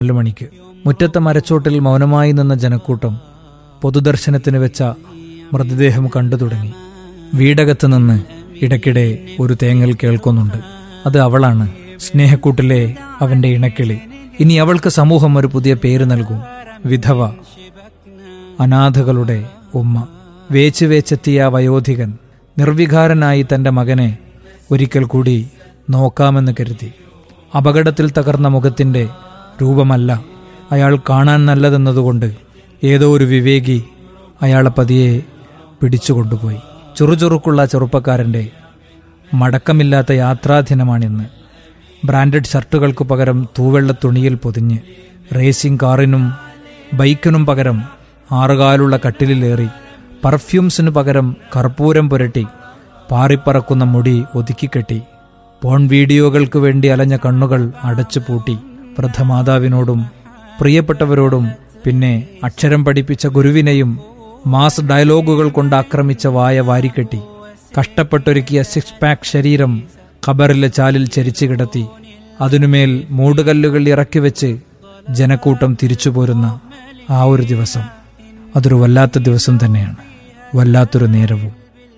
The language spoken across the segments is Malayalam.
നാലു മണിക്ക് മുറ്റത്തെ മരച്ചോട്ടിൽ മൗനമായി നിന്ന ജനക്കൂട്ടം പൊതുദർശനത്തിന് വെച്ച മൃതദേഹം കണ്ടു തുടങ്ങി വീടകത്ത് നിന്ന് ഇടയ്ക്കിടെ ഒരു തേങ്ങൽ കേൾക്കുന്നുണ്ട് അത് അവളാണ് സ്നേഹക്കൂട്ടിലെ അവന്റെ ഇണക്കിളി ഇനി അവൾക്ക് സമൂഹം ഒരു പുതിയ പേര് നൽകും വിധവ അനാഥകളുടെ ഉമ്മ വേച്ച് വേച്ചെത്തിയ ആ വയോധികൻ നിർവികാരനായി തന്റെ മകനെ ഒരിക്കൽ കൂടി നോക്കാമെന്ന് കരുതി അപകടത്തിൽ തകർന്ന മുഖത്തിന്റെ രൂപമല്ല അയാൾ കാണാൻ നല്ലതെന്നതുകൊണ്ട് ഏതോ ഒരു വിവേകി അയാളെ പതിയെ പിടിച്ചുകൊണ്ടുപോയി ചുറുചുറുക്കുള്ള ചെറുപ്പക്കാരന്റെ മടക്കമില്ലാത്ത യാത്രാദിനമാണിന്ന് ബ്രാൻഡഡ് ഷർട്ടുകൾക്ക് പകരം തൂവെള്ള തുണിയിൽ പൊതിഞ്ഞ് റേസിംഗ് കാറിനും ബൈക്കിനും പകരം ആറുകാലുള്ള കട്ടിലിലേറി പെർഫ്യൂംസിനു പകരം കർപ്പൂരം പുരട്ടി പാറിപ്പറക്കുന്ന മുടി ഒതുക്കിക്കെട്ടി പോൺ വീഡിയോകൾക്ക് വേണ്ടി അലഞ്ഞ കണ്ണുകൾ അടച്ചു പൂട്ടി വൃദ്ധമാതാവിനോടും പ്രിയപ്പെട്ടവരോടും പിന്നെ അക്ഷരം പഠിപ്പിച്ച ഗുരുവിനെയും മാസ് ഡയലോഗുകൾ കൊണ്ട് ആക്രമിച്ച വായ വാരിക്കെട്ടി കഷ്ടപ്പെട്ടൊരുക്കിയ സിക്സ് പാക്ക് ശരീരം ഖബറിലെ ചാലിൽ ചരിച്ചു കിടത്തി അതിനുമേൽ മൂടുകല്ലുകൾ ഇറക്കി വെച്ച് ജനക്കൂട്ടം തിരിച്ചു പോരുന്ന ആ ഒരു ദിവസം അതൊരു വല്ലാത്ത ദിവസം തന്നെയാണ് വല്ലാത്തൊരു നേരവും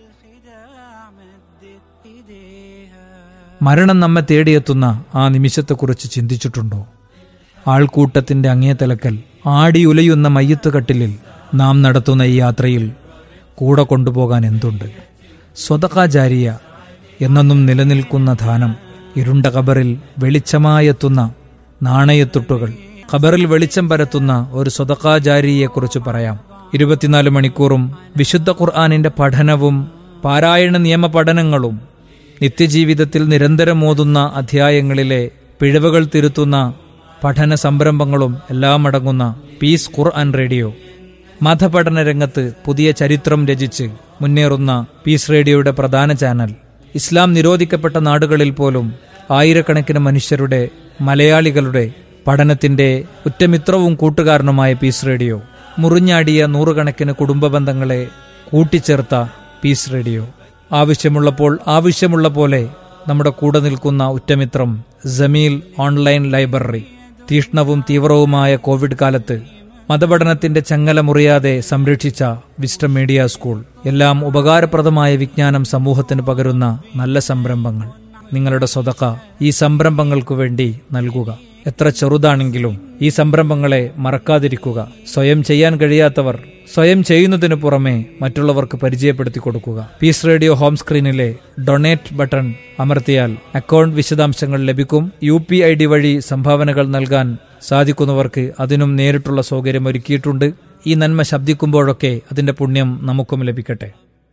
മരണം നമ്മെ തേടിയെത്തുന്ന ആ നിമിഷത്തെക്കുറിച്ച് ചിന്തിച്ചിട്ടുണ്ടോ ആൾക്കൂട്ടത്തിന്റെ അങ്ങേതലക്കൽ ആടിയുലയുന്ന മയ്യത്ത് കട്ടിലിൽ നാം നടത്തുന്ന ഈ യാത്രയിൽ കൂടെ കൊണ്ടുപോകാൻ എന്തുണ്ട് സ്വതകാചാരിയ എന്നെന്നും നിലനിൽക്കുന്ന ധാനം ഇരുണ്ട കബറിൽ വെളിച്ചമായെത്തുന്ന നാണയത്തുട്ടുകൾ ഖബറിൽ വെളിച്ചം പരത്തുന്ന ഒരു സ്വതകാചാരിയെക്കുറിച്ച് പറയാം ഇരുപത്തിനാല് മണിക്കൂറും വിശുദ്ധ ഖുർആാനിന്റെ പഠനവും പാരായണ നിയമ പഠനങ്ങളും നിത്യജീവിതത്തിൽ നിരന്തരം ഓതുന്ന അധ്യായങ്ങളിലെ പിഴവുകൾ തിരുത്തുന്ന പഠന സംരംഭങ്ങളും എല്ലാം അടങ്ങുന്ന പീസ് ഖുർആൻ റേഡിയോ മതപഠന രംഗത്ത് പുതിയ ചരിത്രം രചിച്ച് മുന്നേറുന്ന പീസ് റേഡിയോയുടെ പ്രധാന ചാനൽ ഇസ്ലാം നിരോധിക്കപ്പെട്ട നാടുകളിൽ പോലും ആയിരക്കണക്കിന് മനുഷ്യരുടെ മലയാളികളുടെ പഠനത്തിന്റെ ഉറ്റമിത്രവും കൂട്ടുകാരനുമായ പീസ് റേഡിയോ മുറിഞ്ഞാടിയ നൂറുകണക്കിന് കുടുംബ ബന്ധങ്ങളെ കൂട്ടിച്ചേർത്ത പീസ് റേഡിയോ ആവശ്യമുള്ളപ്പോൾ ആവശ്യമുള്ള പോലെ നമ്മുടെ കൂടെ നിൽക്കുന്ന ഉറ്റമിത്രം ജമീൽ ഓൺലൈൻ ലൈബ്രറി തീഷ്ണവും തീവ്രവുമായ കോവിഡ് കാലത്ത് മതപഠനത്തിന്റെ ചങ്ങല മുറിയാതെ സംരക്ഷിച്ച വിസ്റ്റം മീഡിയ സ്കൂൾ എല്ലാം ഉപകാരപ്രദമായ വിജ്ഞാനം സമൂഹത്തിന് പകരുന്ന നല്ല സംരംഭങ്ങൾ നിങ്ങളുടെ സ്വതക്ക ഈ സംരംഭങ്ങൾക്കു വേണ്ടി നൽകുക എത്ര ചെറുതാണെങ്കിലും ഈ സംരംഭങ്ങളെ മറക്കാതിരിക്കുക സ്വയം ചെയ്യാൻ കഴിയാത്തവർ സ്വയം ചെയ്യുന്നതിനു പുറമെ മറ്റുള്ളവർക്ക് പരിചയപ്പെടുത്തി കൊടുക്കുക പീസ് റേഡിയോ ഹോം സ്ക്രീനിലെ ഡൊണേറ്റ് ബട്ടൺ അമർത്തിയാൽ അക്കൗണ്ട് വിശദാംശങ്ങൾ ലഭിക്കും യു പി ഐ ഡി വഴി സംഭാവനകൾ നൽകാൻ സാധിക്കുന്നവർക്ക് അതിനും നേരിട്ടുള്ള സൗകര്യം ഒരുക്കിയിട്ടുണ്ട് ഈ നന്മ ശബ്ദിക്കുമ്പോഴൊക്കെ അതിന്റെ പുണ്യം നമുക്കും ലഭിക്കട്ടെ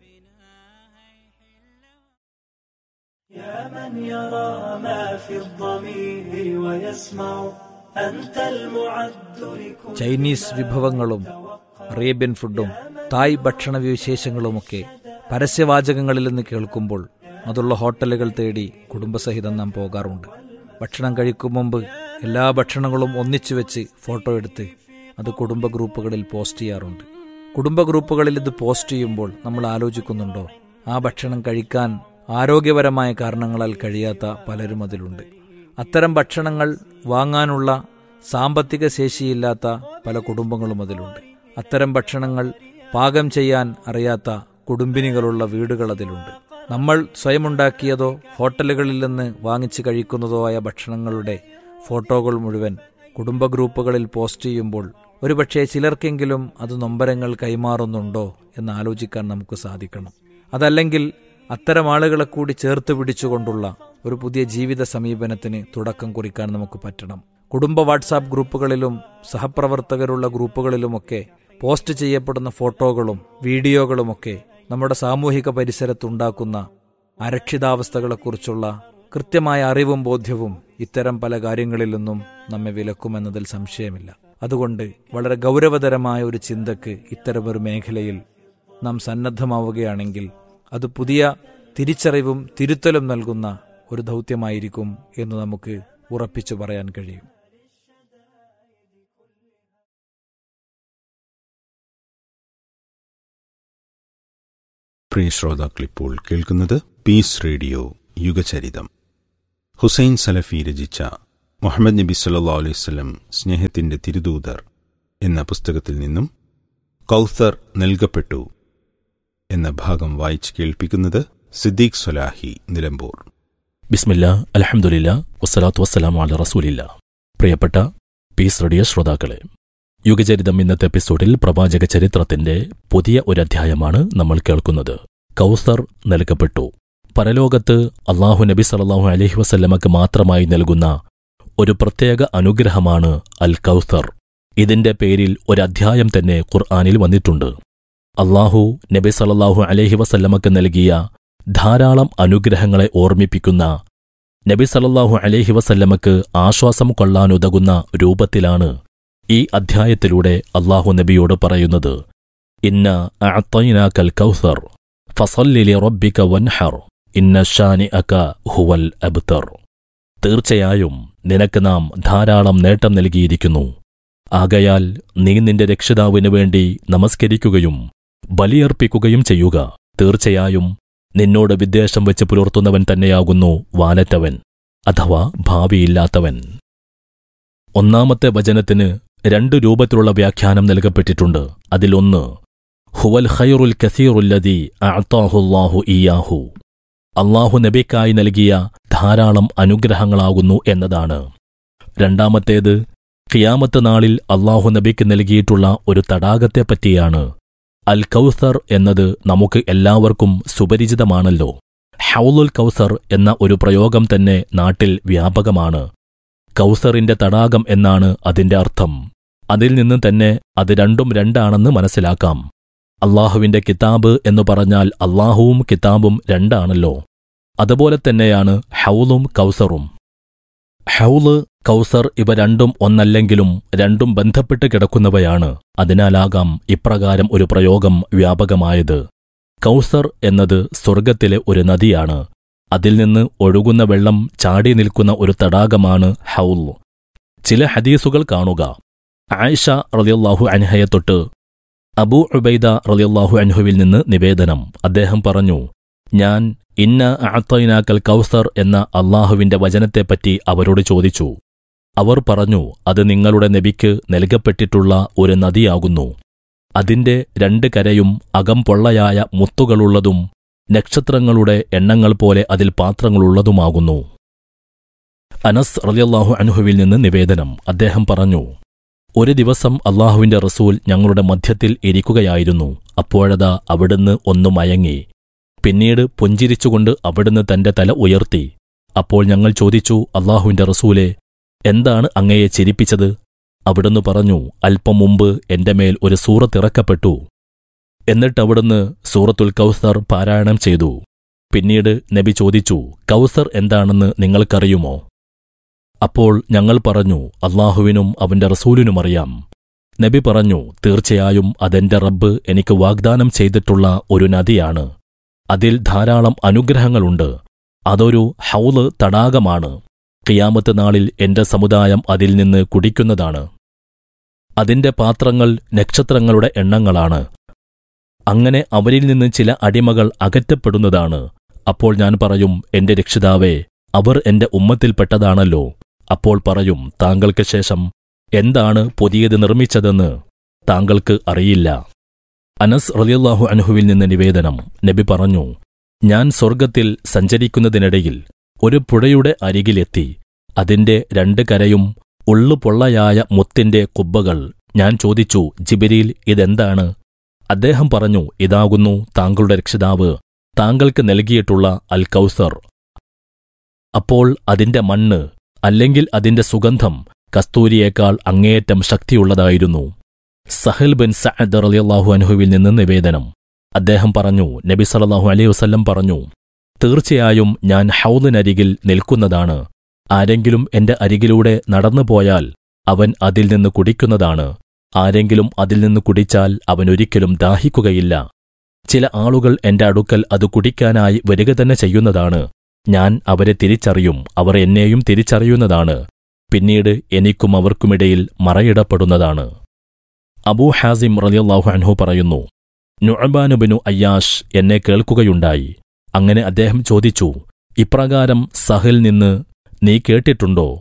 يا من يرى ما في الضمير ويسمع أنت المعد لكل ചൈനീസ് വിഭവങ്ങളും അറേബ്യൻ ഫുഡും തായ് ഭക്ഷണ വിശേഷങ്ങളുമൊക്കെ പരസ്യവാചകങ്ങളിൽ നിന്ന് കേൾക്കുമ്പോൾ അതുള്ള ഹോട്ടലുകൾ തേടി കുടുംബസഹിതം നാം പോകാറുണ്ട് ഭക്ഷണം കഴിക്കും മുമ്പ് എല്ലാ ഭക്ഷണങ്ങളും ഒന്നിച്ചു വെച്ച് ഫോട്ടോ എടുത്ത് അത് കുടുംബ ഗ്രൂപ്പുകളിൽ പോസ്റ്റ് ചെയ്യാറുണ്ട് കുടുംബ ഗ്രൂപ്പുകളിൽ ഇത് പോസ്റ്റ് ചെയ്യുമ്പോൾ നമ്മൾ ആലോചിക്കുന്നുണ്ടോ ആ ഭക്ഷണം കഴിക്കാൻ ആരോഗ്യപരമായ കാരണങ്ങളാൽ കഴിയാത്ത പലരും അതിലുണ്ട് അത്തരം ഭക്ഷണങ്ങൾ വാങ്ങാനുള്ള സാമ്പത്തിക ശേഷിയില്ലാത്ത പല കുടുംബങ്ങളും അതിലുണ്ട് അത്തരം ഭക്ഷണങ്ങൾ പാകം ചെയ്യാൻ അറിയാത്ത കുടുംബിനികളുള്ള വീടുകൾ അതിലുണ്ട് നമ്മൾ സ്വയമുണ്ടാക്കിയതോ ഹോട്ടലുകളിൽ നിന്ന് വാങ്ങിച്ച് കഴിക്കുന്നതോ ആയ ഭക്ഷണങ്ങളുടെ ഫോട്ടോകൾ മുഴുവൻ കുടുംബ ഗ്രൂപ്പുകളിൽ പോസ്റ്റ് ചെയ്യുമ്പോൾ ഒരുപക്ഷെ ചിലർക്കെങ്കിലും അത് നൊമ്പരങ്ങൾ കൈമാറുന്നുണ്ടോ എന്ന് ആലോചിക്കാൻ നമുക്ക് സാധിക്കണം അതല്ലെങ്കിൽ അത്തരം ആളുകളെ കൂടി ചേർത്ത് പിടിച്ചുകൊണ്ടുള്ള ഒരു പുതിയ ജീവിത സമീപനത്തിന് തുടക്കം കുറിക്കാൻ നമുക്ക് പറ്റണം കുടുംബ വാട്സാപ്പ് ഗ്രൂപ്പുകളിലും സഹപ്രവർത്തകരുള്ള ഗ്രൂപ്പുകളിലുമൊക്കെ പോസ്റ്റ് ചെയ്യപ്പെടുന്ന ഫോട്ടോകളും വീഡിയോകളുമൊക്കെ നമ്മുടെ സാമൂഹിക പരിസരത്തുണ്ടാക്കുന്ന അരക്ഷിതാവസ്ഥകളെക്കുറിച്ചുള്ള കൃത്യമായ അറിവും ബോധ്യവും ഇത്തരം പല കാര്യങ്ങളിൽ നിന്നും നമ്മെ വിലക്കുമെന്നതിൽ സംശയമില്ല അതുകൊണ്ട് വളരെ ഗൗരവതരമായ ഒരു ചിന്തക്ക് ഇത്തരമൊരു മേഖലയിൽ നാം സന്നദ്ധമാവുകയാണെങ്കിൽ അത് പുതിയ തിരിച്ചറിവും തിരുത്തലും നൽകുന്ന ഒരു ദൗത്യമായിരിക്കും എന്ന് നമുക്ക് ഉറപ്പിച്ചു പറയാൻ കഴിയും പ്രിയ ശ്രോതാക്കളിപ്പോൾ കേൾക്കുന്നത് പീസ് റേഡിയോ യുഗചരിതം ഹുസൈൻ സലഫി രചിച്ച മുഹമ്മദ് നബി സല്ലാ അലൈഹി വസല്ലം സ്നേഹത്തിന്റെ തിരുദൂതർ എന്ന പുസ്തകത്തിൽ നിന്നും കൗസർ നൽകപ്പെട്ടു എന്ന ഭാഗം വായിച്ച് കേൾപ്പിക്കുന്നത് സിദ്ദീഖ് സൊലാഹി നിലമ്പൂർ ബിസ്മില്ല അലഹമുല്ല വസ്സലാത്തു വസ്സലാം അല റസൂലില്ല പ്രിയപ്പെട്ട പീസ് റേഡിയോ ശ്രോതാക്കളെ യുഗചരിതം ഇന്നത്തെ എപ്പിസോഡിൽ പ്രവാചക ചരിത്രത്തിന്റെ പുതിയ ഒരു അധ്യായമാണ് നമ്മൾ കേൾക്കുന്നത് കൗസർ നൽകപ്പെട്ടു പരലോകത്ത് അള്ളാഹു നബി സല്ലാഹു അലഹി വസല്ലമക്ക് മാത്രമായി നൽകുന്ന ഒരു പ്രത്യേക അനുഗ്രഹമാണ് അൽ കൗസർ ഇതിന്റെ പേരിൽ ഒരു അധ്യായം തന്നെ ഖുർആാനിൽ വന്നിട്ടുണ്ട് അള്ളാഹു നബി സല്ലാഹു അലഹി വസല്ലമക്ക് നൽകിയ ധാരാളം അനുഗ്രഹങ്ങളെ ഓർമ്മിപ്പിക്കുന്ന നബി സല്ലല്ലാഹു അലൈഹി വസല്ലമക്ക് ആശ്വാസം കൊള്ളാനുതകുന്ന രൂപത്തിലാണ് ഈ അധ്യായത്തിലൂടെ അള്ളാഹു നബിയോട് പറയുന്നത് ഇന്ന അഅത്തൈനാക്കൽ കൗസർ ഫസല്ലിലി റബ്ബിക വൻഹർ ഇന്ന ഷാനിഅക ഹുവൽ അബ്തർ തീർച്ചയായും നിനക്ക് നാം ധാരാളം നേട്ടം നൽകിയിരിക്കുന്നു ആകയാൽ നീ നിന്റെ രക്ഷിതാവിനു വേണ്ടി നമസ്കരിക്കുകയും ബലിയർപ്പിക്കുകയും ചെയ്യുക തീർച്ചയായും നിന്നോട് വിദ്വേഷം വെച്ച് പുലർത്തുന്നവൻ തന്നെയാകുന്നു വാലറ്റവൻ അഥവാ ഭാവിയില്ലാത്തവൻ ഒന്നാമത്തെ വചനത്തിന് രണ്ടു രൂപത്തിലുള്ള വ്യാഖ്യാനം നൽകപ്പെട്ടിട്ടുണ്ട് അതിലൊന്ന് ഹുവൽ ഖൈറുൽ കസീറുല്ലതി അഅത്താഹുല്ലാഹു ഇയാഹു അള്ളാഹു നബിക്കായി നൽകിയ ധാരാളം അനുഗ്രഹങ്ങളാകുന്നു എന്നതാണ് രണ്ടാമത്തേത് ഖിയാമത്ത് നാളിൽ അള്ളാഹു നബിക്ക് നൽകിയിട്ടുള്ള ഒരു തടാകത്തെപ്പറ്റിയാണ് അൽ കൗസർ എന്നത് നമുക്ക് എല്ലാവർക്കും സുപരിചിതമാണല്ലോ ഹൗലുൽ കൗസർ എന്ന ഒരു പ്രയോഗം തന്നെ നാട്ടിൽ വ്യാപകമാണ് കൗസറിന്റെ തടാകം എന്നാണ് അതിന്റെ അർത്ഥം അതിൽ നിന്ന് തന്നെ അത് രണ്ടും രണ്ടാണെന്ന് മനസ്സിലാക്കാം അള്ളാഹുവിന്റെ കിതാബ് എന്നു പറഞ്ഞാൽ അള്ളാഹുവും കിതാബും രണ്ടാണല്ലോ അതുപോലെ തന്നെയാണ് ഹൗലും കൗസറും ഹൗല് കൗസർ ഇവ രണ്ടും ഒന്നല്ലെങ്കിലും രണ്ടും ബന്ധപ്പെട്ട് കിടക്കുന്നവയാണ് അതിനാലാകാം ഇപ്രകാരം ഒരു പ്രയോഗം വ്യാപകമായത് കൗസർ എന്നത് സ്വർഗത്തിലെ ഒരു നദിയാണ് അതിൽ നിന്ന് ഒഴുകുന്ന വെള്ളം ചാടി നിൽക്കുന്ന ഒരു തടാകമാണ് ഹൗൽ ചില ഹദീസുകൾ കാണുക ആയിഷ റളിയല്ലാഹു അൻഹയെ തൊട്ട് അബൂ ഉബൈദ റളിയല്ലാഹു അൻഹുവിൽ നിന്ന് നിവേദനം അദ്ദേഹം പറഞ്ഞു ഞാൻ ഇന്ന അഅത്തൈനാക്കൽ കൗസർ എന്ന അള്ളാഹുവിന്റെ വചനത്തെപ്പറ്റി അവരോട് ചോദിച്ചു അവർ പറഞ്ഞു അത് നിങ്ങളുടെ നബിക്ക് നൽകപ്പെട്ടിട്ടുള്ള ഒരു നദിയാകുന്നു അതിന്റെ രണ്ട് കരയും അകം പൊള്ളയായ മുത്തുകളുള്ളതും നക്ഷത്രങ്ങളുടെ എണ്ണങ്ങൾ പോലെ അതിൽ പാത്രങ്ങളുള്ളതുമാകുന്നു അനസ് റളിയല്ലാഹു അൻഹുവിൽ നിന്ന് നിവേദനം അദ്ദേഹം പറഞ്ഞു ഒരു ദിവസം അള്ളാഹുവിന്റെ റസൂൽ ഞങ്ങളുടെ മധ്യത്തിൽ ഇരിക്കുകയായിരുന്നു അപ്പോഴതാ അവിടുന്ന് ഒന്നു മയങ്ങി പിന്നീട് പുഞ്ചിരിച്ചുകൊണ്ട് അവിടുന്ന് തന്റെ തല ഉയർത്തി അപ്പോൾ ഞങ്ങൾ ചോദിച്ചു അള്ളാഹുവിന്റെ റസൂലെ എന്താണ് അങ്ങയെ ചിരിപ്പിച്ചത് അവിടുന്ന് പറഞ്ഞു അല്പം മുമ്പ് എന്റെ മേൽ ഒരു സൂറത്തിറക്കപ്പെട്ടു എന്നിട്ട് അവിടുന്ന് സൂറത്തുൽ കൗസർ പാരായണം ചെയ്തു പിന്നീട് നബി ചോദിച്ചു കൗസർ എന്താണെന്ന് നിങ്ങൾക്കറിയുമോ അപ്പോൾ ഞങ്ങൾ പറഞ്ഞു അള്ളാഹുവിനും അവന്റെ റസൂലിനുമറിയാം നബി പറഞ്ഞു തീർച്ചയായും അതെന്റെ റബ്ബ് എനിക്ക് വാഗ്ദാനം ചെയ്തിട്ടുള്ള ഒരു നദിയാണ് അതിൽ ധാരാളം അനുഗ്രഹങ്ങളുണ്ട് അതൊരു ഹൗല് തടാകമാണ് കിയാമത്ത് നാളിൽ എന്റെ സമുദായം അതിൽ നിന്ന് കുടിക്കുന്നതാണ് അതിന്റെ പാത്രങ്ങൾ നക്ഷത്രങ്ങളുടെ എണ്ണങ്ങളാണ് അങ്ങനെ അവരിൽ നിന്ന് ചില അടിമകൾ അകറ്റപ്പെടുന്നതാണ് അപ്പോൾ ഞാൻ പറയും എന്റെ രക്ഷിതാവേ അവർ എന്റെ ഉമ്മത്തിൽപ്പെട്ടതാണല്ലോ അപ്പോൾ പറയും താങ്കൾക്ക് ശേഷം എന്താണ് പുതിയത് നിർമ്മിച്ചതെന്ന് താങ്കൾക്ക് അറിയില്ല അനസ് റളിയല്ലാഹു അൻഹുവിൽ നിന്ന് നിവേദനം നബി പറഞ്ഞു ഞാൻ സ്വർഗത്തിൽ സഞ്ചരിക്കുന്നതിനിടയിൽ ഒരു പുഴയുടെ അരികിലെത്തി അതിന്റെ രണ്ട് കരയും ഉള്ളുപൊള്ളയായ മുത്തിന്റെ കുബ്ബകൾ ഞാൻ ചോദിച്ചു ജിബിരിയിൽ ഇതെന്താണ് അദ്ദേഹം പറഞ്ഞു ഇതാകുന്നു താങ്കളുടെ രക്ഷിതാവ് താങ്കൾക്ക് നൽകിയിട്ടുള്ള അൽ കൗസർ അപ്പോൾ അതിന്റെ മണ്ണ് അല്ലെങ്കിൽ അതിന്റെ സുഗന്ധം കസ്തൂരിയേക്കാൾ അങ്ങേയറ്റം ശക്തിയുള്ളതായിരുന്നു സഹൽ ബിൻ സഅദ് റളിയല്ലാഹു അൻഹുവിൽ നിന്ന് നിവേദനം അദ്ദേഹം പറഞ്ഞു നബി സല്ലല്ലാഹു അലൈഹി വസല്ലം പറഞ്ഞു തീർച്ചയായും ഞാൻ ഹൗദിനരികിൽ നിൽക്കുന്നതാണ് ആരെങ്കിലും എന്റെ അരികിലൂടെ നടന്നുപോയാൽ അവൻ അതിൽ നിന്ന് കുടിക്കുന്നതാണ് ആരെങ്കിലും അതിൽ നിന്ന് കുടിച്ചാൽ അവൻ ഒരിക്കലും ദാഹിക്കുകയില്ല ചില ആളുകൾ എന്റെ അടുക്കൽ അത് കുടിക്കാനായി വരിക തന്നെ ചെയ്യുന്നതാണ് ഞാൻ അവരെ തിരിച്ചറിയും അവർ എന്നെയും തിരിച്ചറിയുന്നതാണ് പിന്നീട് എനിക്കും അവർക്കുമിടയിൽ മറയിടപ്പെടുന്നതാണ് അബൂ ഹാസിം റളിയല്ലാഹു അൻഹു പറയുന്നു നുഅബാനുബിനു അയ്യാഷ് എന്നെ കേൾക്കുകയുണ്ടായി അങ്ങനെ അദ്ദേഹം ചോദിച്ചു ഇപ്രകാരം സഹിൽ നിന്ന് നീ കേട്ടിട്ടുണ്ടോ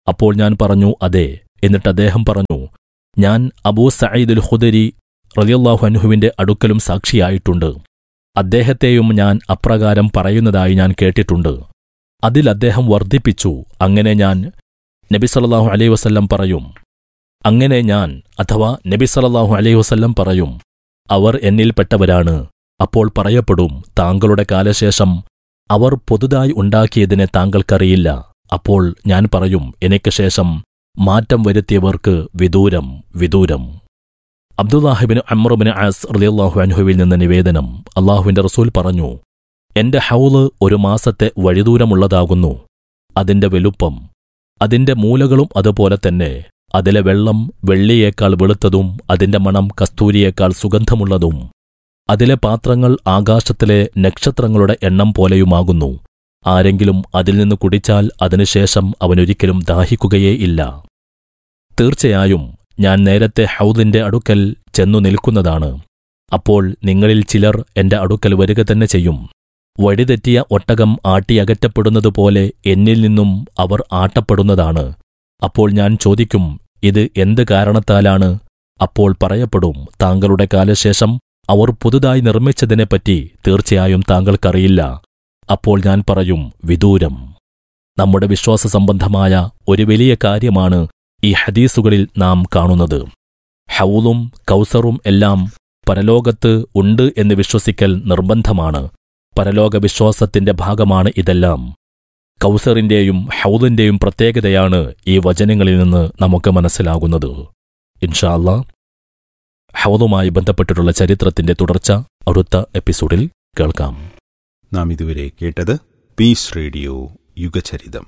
അപ്പോൾ ഞാൻ പറഞ്ഞു അതെ എന്നിട്ട് അദ്ദേഹം പറഞ്ഞു ഞാൻ അബൂ സഈദുൽ ഖുദരി റളിയല്ലാഹു അൻഹുവിന്റെ അടുക്കലും സാക്ഷിയായിട്ടുണ്ട് അദ്ദേഹത്തെയും ഞാൻ അപ്രകാരം പറയുന്നതായി ഞാൻ കേട്ടിട്ടുണ്ട് അതിൽ അദ്ദേഹം വർദ്ധിപ്പിച്ചു അങ്ങനെ ഞാൻ നബി സല്ലല്ലാഹു അലൈഹി വസല്ലം പറയും അങ്ങനെ ഞാൻ അഥവാ നബി സല്ലല്ലാഹു അലൈഹി വസല്ലം പറയും അവർ എന്നിൽപ്പെട്ടവരാണ് അപ്പോൾ പറയപ്പെടും താങ്കളുടെ കാലശേഷം അവർ പുതുതായി ഉണ്ടാക്കിയതിനെ താങ്കൾക്കറിയില്ല അപ്പോൾ ഞാൻ പറയും എനിക്ക് ശേഷം മാറ്റം വരുത്തിയവർക്ക് വിദൂരം വിദൂരം അബ്ദുല്ലാഹിബിന് അമ്രുബിന് ആസ് റളിയല്ലാഹു അൻഹുവിൽ നിന്ന് നിവേദനം അള്ളാഹുവിന്റെ റസൂൽ പറഞ്ഞു എന്റെ ഹൗല് ഒരു മാസത്തെ വഴിദൂരമുള്ളതാകുന്നു അതിന്റെ വലുപ്പം അതിന്റെ മൂലകളും അതുപോലെ തന്നെ അതിലെ വെള്ളം വെള്ളിയേക്കാൾ വെളുത്തതും അതിന്റെ മണം കസ്തൂരിയേക്കാൾ സുഗന്ധമുള്ളതും അതിലെ പാത്രങ്ങൾ ആകാശത്തിലെ നക്ഷത്രങ്ങളുടെ എണ്ണം പോലെയുമാകുന്നു ആരെങ്കിലും അതിൽ നിന്ന് കുടിച്ചാൽ അതിനുശേഷം അവനൊരിക്കലും ദാഹിക്കുകയേ ഇല്ല തീർച്ചയായും ഞാൻ നേരത്തെ ഹൗദിന്റെ അടുക്കൽ ചെന്നു നിൽക്കുന്നതാണ് അപ്പോൾ നിങ്ങളിൽ ചിലർ എന്റെ അടുക്കൽ വരിക തന്നെ ചെയ്യും വഴിതെറ്റിയ ഒട്ടകം ആട്ടിയകറ്റപ്പെടുന്നതുപോലെ എന്നിൽ നിന്നും അവർ ആട്ടപ്പെടുന്നതാണ് അപ്പോൾ ഞാൻ ചോദിക്കും ഇത് എന്ത് കാരണത്താലാണ് അപ്പോൾ പറയപ്പെടും താങ്കളുടെ കാലശേഷം അവർ പുതുതായി നിർമ്മിച്ചതിനെപ്പറ്റി തീർച്ചയായും താങ്കൾക്കറിയില്ല അപ്പോൾ ഞാൻ പറയും വിദൂരം നമ്മുടെ വിശ്വാസ സംബന്ധമായ ഒരു വലിയ കാര്യമാണ് ഈ ഹദീസുകളിൽ നാം കാണുന്നത് ഹൗലും കൗസറും എല്ലാം പരലോകത്ത് ഉണ്ട് എന്ന് വിശ്വസിക്കൽ നിർബന്ധമാണ് പരലോക വിശ്വാസത്തിന്റെ ഭാഗമാണ് ഇതെല്ലാം കൗസറിന്റെയും ഹൗലിന്റെയും പ്രത്യേകതയാണ് ഈ വചനങ്ങളിൽ നിന്ന് നമുക്ക് മനസ്സിലാകുന്നത് ഇൻഷാ അല്ലാ ഹൗലുമായി ബന്ധപ്പെട്ടിട്ടുള്ള ചരിത്രത്തിന്റെ തുടർച്ച അടുത്ത എപ്പിസോഡിൽ കേൾക്കാം നാം ഇതുവരെ കേട്ടത് പീസ് റേഡിയോ യുഗചരിതം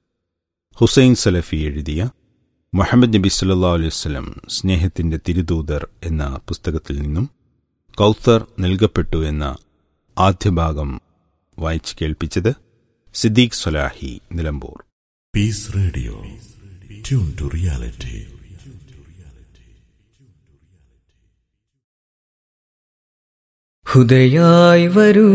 ഹുസൈൻ സലഫി എഴുതിയ മുഹമ്മദ് നബി സല്ലാ അലൈവല്ലം സ്നേഹത്തിന്റെ തിരുദൂതർ എന്ന പുസ്തകത്തിൽ നിന്നും കൗത്തർ നൽകപ്പെട്ടു എന്ന ആദ്യ ഭാഗം വായിച്ചു കേൾപ്പിച്ചത് Siddique Swalahi Nilambur Peace Radio. Tune to reality. ഹുദയായി വരൂ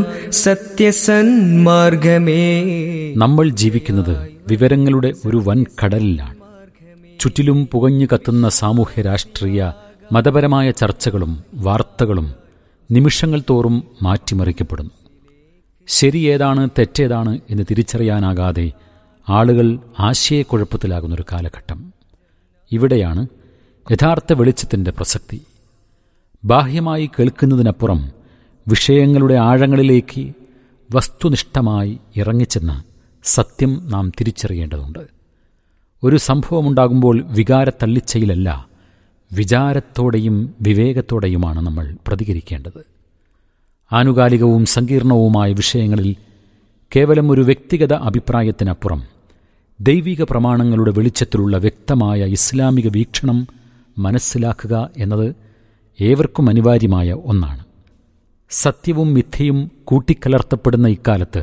സത്യസന്മാർഗമേ നമ്മൾ ജീവിക്കുന്നത് വിവരങ്ങളുടെ ഒരു വൻ കടലിലാണ് ചുറ്റിലും പുകഞ്ഞു കത്തുന്ന സാമൂഹ്യ രാഷ്ട്രീയ മതപരമായ ചർച്ചകളും വാർത്തകളും നിമിഷങ്ങൾ തോറും മാറ്റിമറിക്കപ്പെടുന്നു ശരിയേതാണ് തെറ്റേതാണ് എന്ന് തിരിച്ചറിയാനാകാതെ ആളുകൾ ആശയക്കുഴപ്പത്തിലാകുന്നൊരു കാലഘട്ടം ഇവിടെയാണ് യഥാർത്ഥ വെളിച്ചത്തിൻ്റെ പ്രസക്തി ബാഹ്യമായി കേൾക്കുന്നതിനപ്പുറം വിഷയങ്ങളുടെ ആഴങ്ങളിലേക്ക് വസ്തുനിഷ്ഠമായി ഇറങ്ങിച്ചെന്ന് സത്യം നാം തിരിച്ചറിയേണ്ടതുണ്ട് ഒരു സംഭവമുണ്ടാകുമ്പോൾ വികാരത്തള്ളിച്ചയിലല്ല വിചാരത്തോടെയും വിവേകത്തോടെയുമാണ് നമ്മൾ പ്രതികരിക്കേണ്ടത് ആനുകാലികവും സങ്കീർണവുമായ വിഷയങ്ങളിൽ കേവലം ഒരു വ്യക്തിഗത അഭിപ്രായത്തിനപ്പുറം ദൈവിക പ്രമാണങ്ങളുടെ വെളിച്ചത്തിലുള്ള വ്യക്തമായ ഇസ്ലാമിക വീക്ഷണം മനസ്സിലാക്കുക എന്നത് ഏവർക്കും അനിവാര്യമായ ഒന്നാണ് സത്യവും മിഥ്യയും കൂട്ടിക്കലർത്തപ്പെടുന്ന ഇക്കാലത്ത്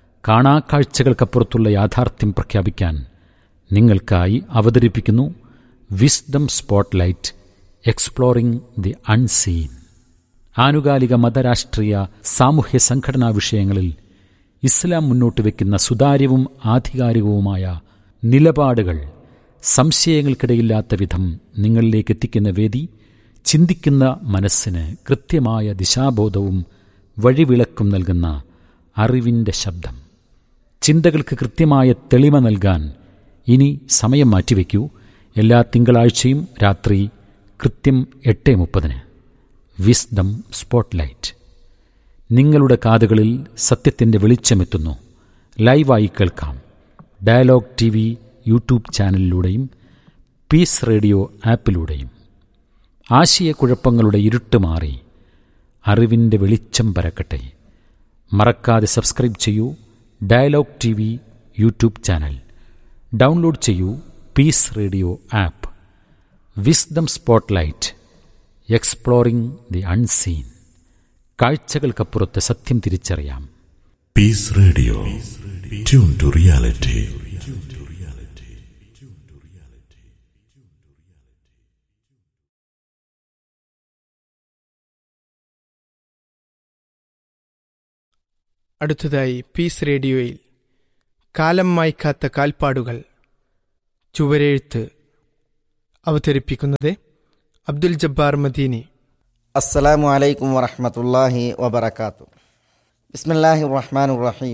കാണാക്കാഴ്ചകൾക്കപ്പുറത്തുള്ള യാഥാർത്ഥ്യം പ്രഖ്യാപിക്കാൻ നിങ്ങൾക്കായി അവതരിപ്പിക്കുന്നു wisdom spotlight exploring the unseen ആനുകാലിക മതരാഷ്ട്രീയ സാമൂഹ്യ സംഘടനാ വിഷയങ്ങളിൽ ഇസ്ലാം മുന്നോട്ട് വയ്ക്കുന്ന സുതാര്യവും ആധികാരികവുമായ നിലപാടുകൾ സംശയങ്ങൾക്കിടയില്ലാത്ത വിധം നിങ്ങളിലേക്ക് എത്തിക്കുന്ന വേദി ചിന്തിക്കുന്ന മനസ്സിന് കൃത്യമായ ദിശാബോധവും വഴിവിളക്കും നൽകുന്ന അറിവിൻ്റെ ശബ്ദം ചിന്തകൾക്ക് കൃത്യമായ തെളിമ നൽകാൻ ഇനി സമയം മാറ്റിവെക്കൂ എല്ലാ തിങ്കളാഴ്ചയും രാത്രി കൃത്യം എട്ട് മുപ്പതിന് വിസ്ഡം സ്പോട്ട്ലൈറ്റ് നിങ്ങളുടെ കാതുകളിൽ സത്യത്തിൻ്റെ വെളിച്ചമെത്തുന്നു ലൈവായി കേൾക്കാം ഡയലോഗ് ടി വി യൂട്യൂബ് ചാനലിലൂടെയും പീസ് റേഡിയോ ആപ്പിലൂടെയും ആശയക്കുഴപ്പങ്ങളുടെ ഇരുട്ട് മാറി അറിവിൻ്റെ വെളിച്ചം പരക്കട്ടെ മറക്കാതെ സബ്സ്ക്രൈബ് ചെയ്യൂ dialogue T V YouTube channel download ചെയ്യൂ peace radio app wisdom spotlight exploring the unseen കാഴ്ചകൾക്കപ്പുറത്ത് സത്യം തിരിച്ചറിയാം Peace Radio. Tune to reality. അടുത്തതായി പീസ് റേഡിയോയിൽ കാലം മായ്ക്കാത്ത കാൽപ്പാടുകൾ ചുവരെഴുത്ത് അവതരിപ്പിക്കുന്നത് അബ്ദുൽ ജബ്ബാർ മദീനി السلام عليكم ورحمة الله وبركاته بسم الله الرحمن الرحيم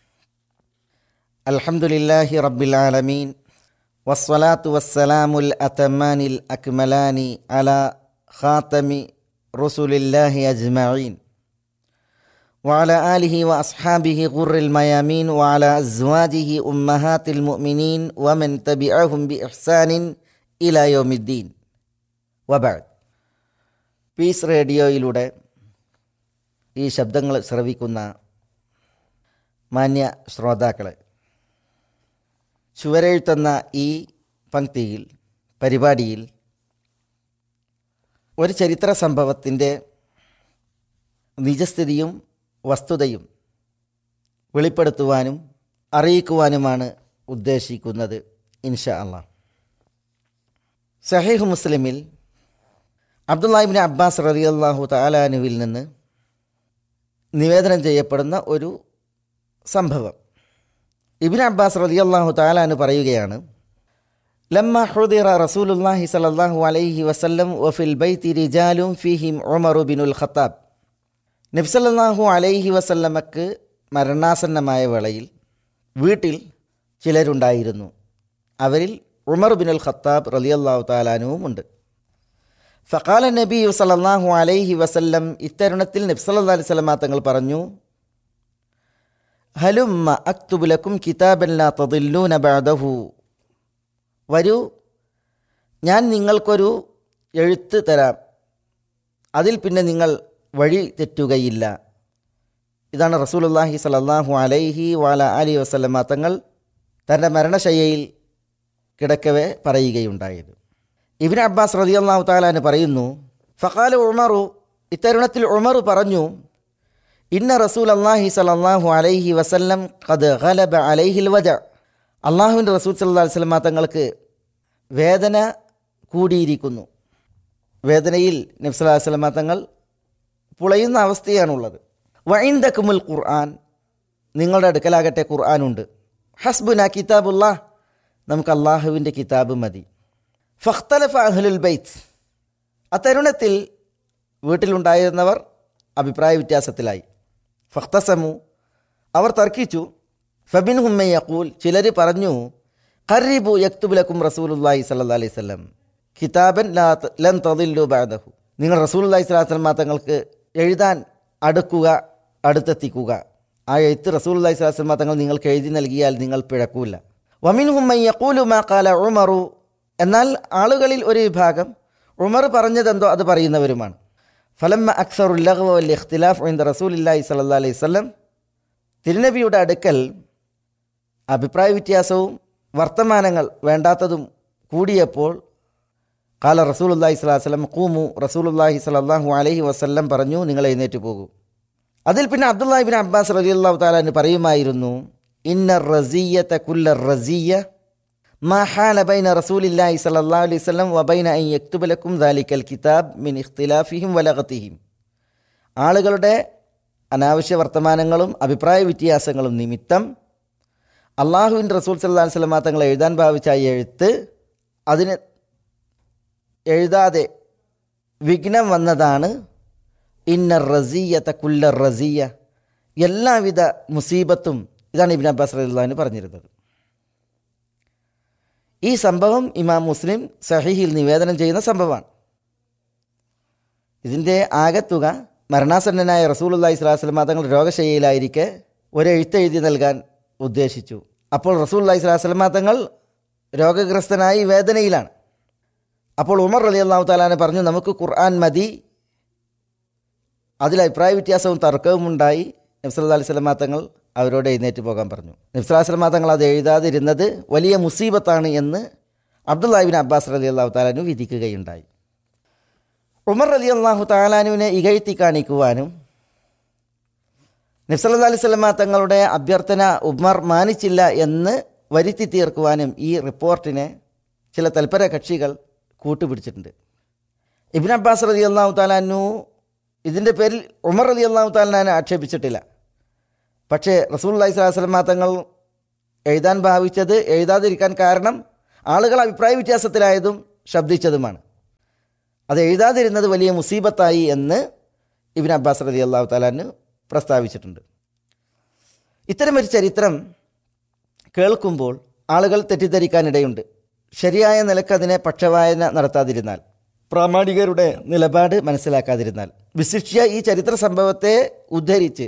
الحمد لله رب العالمين والصلاة والسلام الأتمان الأكملان على خاتم رسل الله أجمعين وعلى آله وأصحابه غر الميامين وعلى أزواجه أمهات المؤمنين ومن تبعهم بإحسان إلى يوم الدين وبعد പീസ് റേഡിയോയിലൂടെ ഈ ശബ്ദങ്ങൾ ശ്രവിക്കുന്ന മാന്യ ശ്രോതാക്കളെ ചുവരെഴുത്തുന്ന ഈ പങ്ക്തിയിൽ പരിപാടിയിൽ ഒരു ചരിത്ര സംഭവത്തിൻ്റെ നിജസ്ഥിതിയും വസ്തുതയും വെളിപ്പെടുത്തുവാനും അറിയിക്കുവാനുമാണ് ഉദ്ദേശിക്കുന്നത് ഇൻഷാ അള്ളാഹ് സഹീഹ് മുസ്ലിമിൽ അബ്ദുല്ലാഹിബിൻ അബ്ബാസ് റളിയല്ലാഹു തആലാനുവിൽ നിന്ന് നിവേദനം ചെയ്യപ്പെടുന്ന ഒരു സംഭവം ഇബിൻ അബ്ബാസ് റളിയല്ലാഹു തആലാനു പറയുകയാണ് ലമ്മ ഹുദിറ റസൂലുല്ലാഹി സ്വല്ലല്ലാഹു അലൈഹി വസല്ലം വഫിൽ ബൈത്തി റിജാലും ഫീഹിം ഉമറു ബിനുൽ ഖത്താബ് നബ്സല്ലാഹു അലൈഹി വസല്ലമക്ക് മരണാസന്നമായ വേളയിൽ വീട്ടിൽ ചിലരുണ്ടായിരുന്നു അവരിൽ ഉമർ ബിനുൽ ഖത്താബ് റളിയല്ലാഹു തആലാനുവും ഉണ്ട് ഫഖാല നബി സല്ലല്ലാഹു അലൈഹി വസല്ലം ഇത്തരുണത്തിൽ നബ്സല്ലാ അലൈഹി സ്വലമ തങ്ങൾ പറഞ്ഞു ഹലുമ്മ അക്തുബുലക്കും കിതാബൻ ലാ തദില്ലൂന ബഅദഹു വരൂ ഞാൻ നിങ്ങൾക്കൊരു എഴുത്ത് തരാം അതിൽ പിന്നെ നിങ്ങൾ വഴി തെറ്റുകയില്ല ഇതാണ് റസൂലുള്ളാഹി സ്വല്ലല്ലാഹു അലൈഹി വാല അലി വസല്ലമ തങ്ങൾ തൻ്റെ മരണശയ്യയിൽ കിടക്കവേ പറയുകയുണ്ടായത് ഇബിൻ അബ്ബാസ് റളിയല്ലാഹു താലാന് പറയുന്നു ഫഖാല ഉമറു ഇത്തരുണത്തിൽ ഉമറു പറഞ്ഞു ഇന്ന റസൂൽ അള്ളാഹി സലല്ലാഹു അലൈഹി വസല്ലം ഖദ് ഖലബ അലൈഹിൽ വജ അള്ളാഹുവിൻ്റെ റസൂൽ സല്ലല്ലാഹു അലൈഹി വസല്ലമ തങ്ങൾക്ക് വേദന കൂടിയിരിക്കുന്നു വേദനയിൽ നബ്സല്ലാ വസ്ലമ തങ്ങൾ പുളയുന്ന അവസ്ഥയാണുള്ളത് വൈന്ദക്കുമുൽ ഖുർആൻ നിങ്ങളുടെ അടുക്കലാകട്ടെ ഖുർആനുണ്ട് ഹസ്ബുന കിതാബുല്ലാ നമുക്ക് അള്ളാഹുവിൻ്റെ കിതാബ് മതി ഫഖ്തലഫ അഹ്ലുൽ ബൈത്ത് അത്തരുണത്തിൽ വീട്ടിലുണ്ടായിരുന്നവർ അഭിപ്രായ വ്യത്യാസത്തിലായി ഫഖ്തസമു അവർ തർക്കിച്ചു ഫബിൻ ഹുമ്മ യഖൂൽ ചിലർ പറഞ്ഞു ഖറീബു യക്തുബുലക്കും റസൂലുല്ലാഹി സല്ലല്ലാഹി അലൈഹി വസല്ലം കിതാബൻ ലാ ത- ലൻ തദില്ലു ബഅദഹു നിങ്ങൾ റസൂലുള്ളാഹി സ്വല്ലല്ലാഹി അലൈഹി വസല്ലം തങ്ങൾക്ക് എഴുതാൻ അടുക്കുക അടുത്തെത്തിക്കുക ആ എഴുത്ത് റസൂലുള്ളാഹി സ്വല്ലല്ലാഹി അലൈഹി വസല്ലം തങ്ങൾ നിങ്ങൾക്ക് എഴുതി നൽകിയാൽ നിങ്ങൾ പിഴക്കൂല വമിൻഹും മൻ യഖൂലു മാ ഖാല ഉമറു എന്നാൽ ആളുകളിൽ ഒരു വിഭാഗം ഉമർ പറഞ്ഞതെന്തോ അത് പറയുന്നവരുമാണ് ഫലമ്മ അക്സറുല്ലഹ് വൽ ഇഖ്തിലാഫ് ഇന്ദ റസൂലില്ലാഹി സ്വല്ലല്ലാഹി അലൈഹി വസല്ലം തിരുനബിയുടെ അടുക്കൽ അഭിപ്രായ വ്യത്യാസവും വർത്തമാനങ്ങൾ വേണ്ടാത്തതും കൂടിയപ്പോൾ കാല റസൂലുല്ലാഹി സ്വലാഹു വസ്ലം കൂമു റസൂലുല്ലാഹി സ്വലല്ലാഹു അലൈഹി വസല്ലം പറഞ്ഞു നിങ്ങൾ എഴുന്നേറ്റ് പോകൂ അതിൽ പിന്നെ അബ്ദുല്ലാഹിബിൻ അബ്ബാസ് റലിയല്ലാഹു താലാന് പറയുമായിരുന്നു ഇന്ന റസിയത്ത കുല്ല റസിയ ما حال بين رسول الله صلى الله عليه وسلم وبين أن يكتب لكم ذلك الكتاب من اختلافهم ولغتهم ആളുകളുടെ അനാവശ്യ വർത്തമാനങ്ങളും അഭിപ്രായ വ്യത്യാസങ്ങളും നിമിത്തം അള്ളാഹുവിൻ്റെ റസൂൽ സല്ലാ വസ്ലമ തങ്ങൾ എഴുതാൻ ഭാവിച്ച ആ എഴുത്ത് അതിന് എഴുതാതെ വിഘ്നം വന്നതാണ് ഇന്ന റസിയത്ത കുല്ല റസിയ എല്ലാവിധ മുസീബത്തും ഇതാണ് ഇബിൻ അബ്ബാസ് റഹ്ലാന് പറഞ്ഞിരുന്നത് ഈ സംഭവം ഇമാം മുസ്ലിം സഹിഹിൽ നിവേദനം ചെയ്യുന്ന സംഭവമാണ് ഇതിൻ്റെ ആകത്തുക മരണാസന്നനായ റസൂലുല്ലാഹി സ്വലാസ്ലം തങ്ങൾ രോഗശയ്യയിലായിരിക്കെ ഒരു എഴുത്തെഴുതി നൽകാൻ ഉദ്ദേശിച്ചു അപ്പോൾ റസൂലുല്ലാഹി സ്വലാസ്ലം തങ്ങൾ രോഗഗ്രസ്തനായി വേദനയിലാണ് അപ്പോൾ ഉമർ അലി അള്ളാഹു താലാനെ പറഞ്ഞു നമുക്ക് ഖുർആൻ മതി അതിൽ അഭിപ്രായ വ്യത്യാസവും തർക്കവും ഉണ്ടായി നബ്സല്ലാ അലൈഹി സ്വലമാ തങ്ങൾ അവരോട് എഴുന്നേറ്റ് പോകാൻ പറഞ്ഞു നബ്സല്ലാ സ്വലമാ തങ്ങൾ അത് എഴുതാതിരുന്നത് വലിയ മുസീബത്താണ് എന്ന് അബ്ദുല്ലാഹിബിൻ അബ്ബാസ് അലി അള്ളാഹു താലാനു വിധിക്കുകയുണ്ടായി ഉമർ അലി അള്ളാഹു താലാനുവിനെ ഇകഴ്ത്തി കാണിക്കുവാനും നബ്സല്ലാ അലൈഹി സ്വലമാ തങ്ങളുടെ അഭ്യർത്ഥന ഉമർ മാനിച്ചില്ല എന്ന് വരുത്തി തീർക്കുവാനും ഈ റിപ്പോർട്ടിനെ ചില തൽപര കക്ഷികൾ കൂട്ടുപിടിച്ചിട്ടുണ്ട് ഇബിൻ അബ്ബാസ് റതി അള്ളാഹു താലാനു ഇതിൻ്റെ പേരിൽ ഉമർ റതി അള്ളാഹു താലാനെ ആക്ഷേപിച്ചിട്ടില്ല പക്ഷേ റസൂൽ അലൈഹി സ്വലാസ്ലമ തങ്ങൾ എഴുതാൻ ഭാവിച്ചത് എഴുതാതിരിക്കാൻ കാരണം ആളുകൾ അഭിപ്രായ വ്യത്യാസത്തിലായതും ശബ്ദിച്ചതുമാണ് അത് എഴുതാതിരുന്നത് വലിയ മുസീബത്തായി എന്ന് ഇബിൻ അബ്ബാസ് റതി അള്ളാഹു താലാന് പ്രസ്താവിച്ചിട്ടുണ്ട് ഇത്തരമൊരു ചരിത്രം കേൾക്കുമ്പോൾ ആളുകൾ തെറ്റിദ്ധരിക്കാനിടയുണ്ട് ശരിയായ നിലക്ക് അതിനെ പക്ഷവായന നടത്താതിരുന്നാൽ പ്രാമാണികരുടെ നിലപാട് മനസ്സിലാക്കാതിരുന്നാൽ വിശിഷ്യ ഈ ചരിത്ര സംഭവത്തെ ഉദ്ധരിച്ച്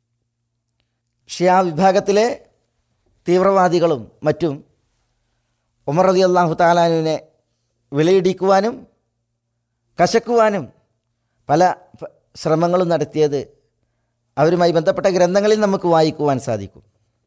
ഷിയാ വിഭാഗത്തിലെ തീവ്രവാദികളും മറ്റും ഉമർ റതി അള്ളാഹു താലാനുവിനെ വിലയിടിക്കുവാനും കശക്കുവാനും പല പ- ശ്രമങ്ങളും നടത്തിയത് അവരുമായി ബന്ധപ്പെട്ട ഗ്രന്ഥങ്ങളിൽ നമുക്ക് വായിക്കുവാൻ സാധിക്കും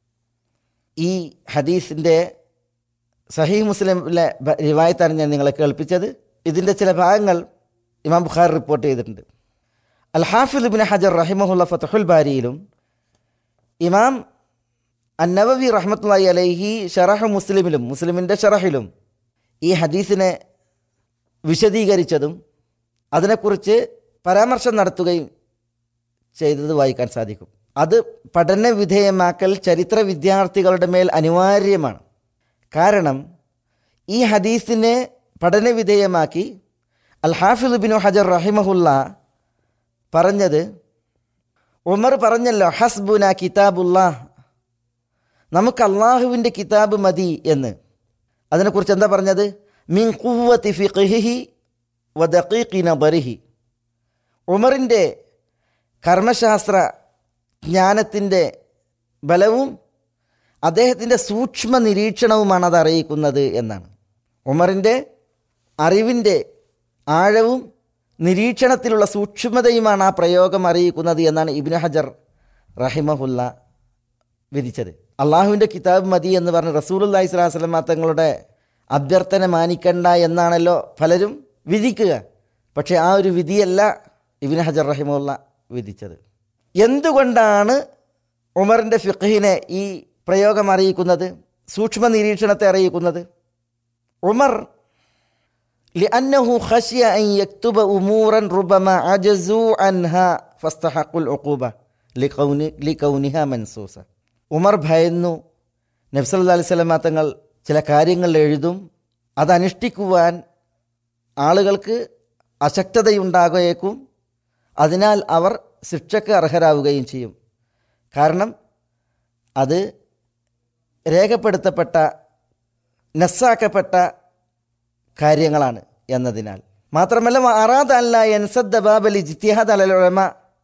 ഈ ഹദീസിൻ്റെ സഹീഹ് മുസ്ലിമിലെ ബ- റിവായത്താണ് ഞാൻ നിങ്ങളെ കേൾപ്പിച്ചത് ഇതിൻ്റെ ചില ഭാഗങ്ങൾ ഇമാം ബുഖാർ റിപ്പോർട്ട് ചെയ്തിട്ടുണ്ട് അൽ ഹാഫിദ് ബിൻ ഹജർ റഹിമഹുല്ല ഫതഹുൽ ബാരിയിലും ഇമാം അന്നവവി റഹ്മത്തുള്ളി അലൈഹി ഷറഹ് മുസ്ലിമിലും മുസ്ലിമിൻ്റെ ഷറഹിലും ഈ ഹദീസിനെ വിശദീകരിച്ചതും അതിനെക്കുറിച്ച് പരാമർശം നടത്തുകയും ചെയ്തത് വായിക്കാൻ സാധിക്കും അത് പഠന വിധേയമാക്കൽ ചരിത്ര വിദ്യാർത്ഥികളുടെ മേൽ അനിവാര്യമാണ് കാരണം ഈ ഹദീസിനെ പഠന വിധേയമാക്കി അൽ ഹാഫിദ് ബിനു ഹജർ റഹിമഹുല്ല പറഞ്ഞത് ഉമർ പറഞ്ഞല്ലോ ഹസ്ബുന കിതാബുല്ലാ നമുക്ക് അള്ളാഹുവിൻ്റെ കിതാബ് മതി എന്ന് അതിനെക്കുറിച്ച് എന്താ പറഞ്ഞത് മിൻ കുവ്വത്തി ഫിഖിഹി വ ദഖീഖി നദറിഹി ഉമറിൻ്റെ കർമ്മശാസ്ത്ര ജ്ഞാനത്തിൻ്റെ ബലവും അദ്ദേഹത്തിൻ്റെ സൂക്ഷ്മ നിരീക്ഷണവുമാണ് അത് അറിയിക്കുന്നത് എന്നാണ് ഉമറിൻ്റെ അറിവിൻ്റെ ആഴവും നിരീക്ഷണത്തിലുള്ള സൂക്ഷ്മതയുമാണ് ആ പ്രയോഗം അറിയിക്കുന്നത് എന്നാണ് ഇബ്നു ഹജർ റഹിമഹുല്ല വിധിച്ചത് അള്ളാഹുവിൻ്റെ കിതാബ് മതി എന്ന് പറഞ്ഞ് റസൂലുല്ലാഹി സ്വലാഹു വസ്ലം തങ്ങളുടെ അഭ്യർത്ഥന മാനിക്കണ്ട എന്നാണല്ലോ പലരും വിധിക്കുക പക്ഷേ ആ ഒരു വിധിയല്ല ഇബിൻ ഹജർ റഹിമുള്ള വിധിച്ചത് എന്തുകൊണ്ടാണ് ഉമറിൻ്റെ ഫിഖഹിനെ ഈ പ്രയോഗം അറിയിക്കുന്നത് സൂക്ഷ്മ നിരീക്ഷണത്തെ അറിയിക്കുന്നത് ഉമർ لأنه خشي أن يكتب أمورا ربما عجزوا عنها فاستحقوا العقوبة لكون لكونها منصوصة ഉമർ ഭയന്നു നബ്സല്ലാ അലൈഹി സ്വലമ തങ്ങൾ ചില കാര്യങ്ങൾ എഴുതും അതനുഷ്ഠിക്കുവാൻ ആളുകൾക്ക് അശക്തതയുണ്ടാകുകയേക്കും അതിനാൽ അവർ ശിക്ഷയ്ക്ക് അർഹരാവുകയും ചെയ്യും കാരണം അത് രേഖപ്പെടുത്തപ്പെട്ട നസ്സാക്കപ്പെട്ട കാര്യങ്ങളാണ് എന്നതിനാൽ മാത്രമല്ല അറാദ് അല്ല എൻസദ് ബാബലി ജിത്തിഹാദ് അലലുഴമ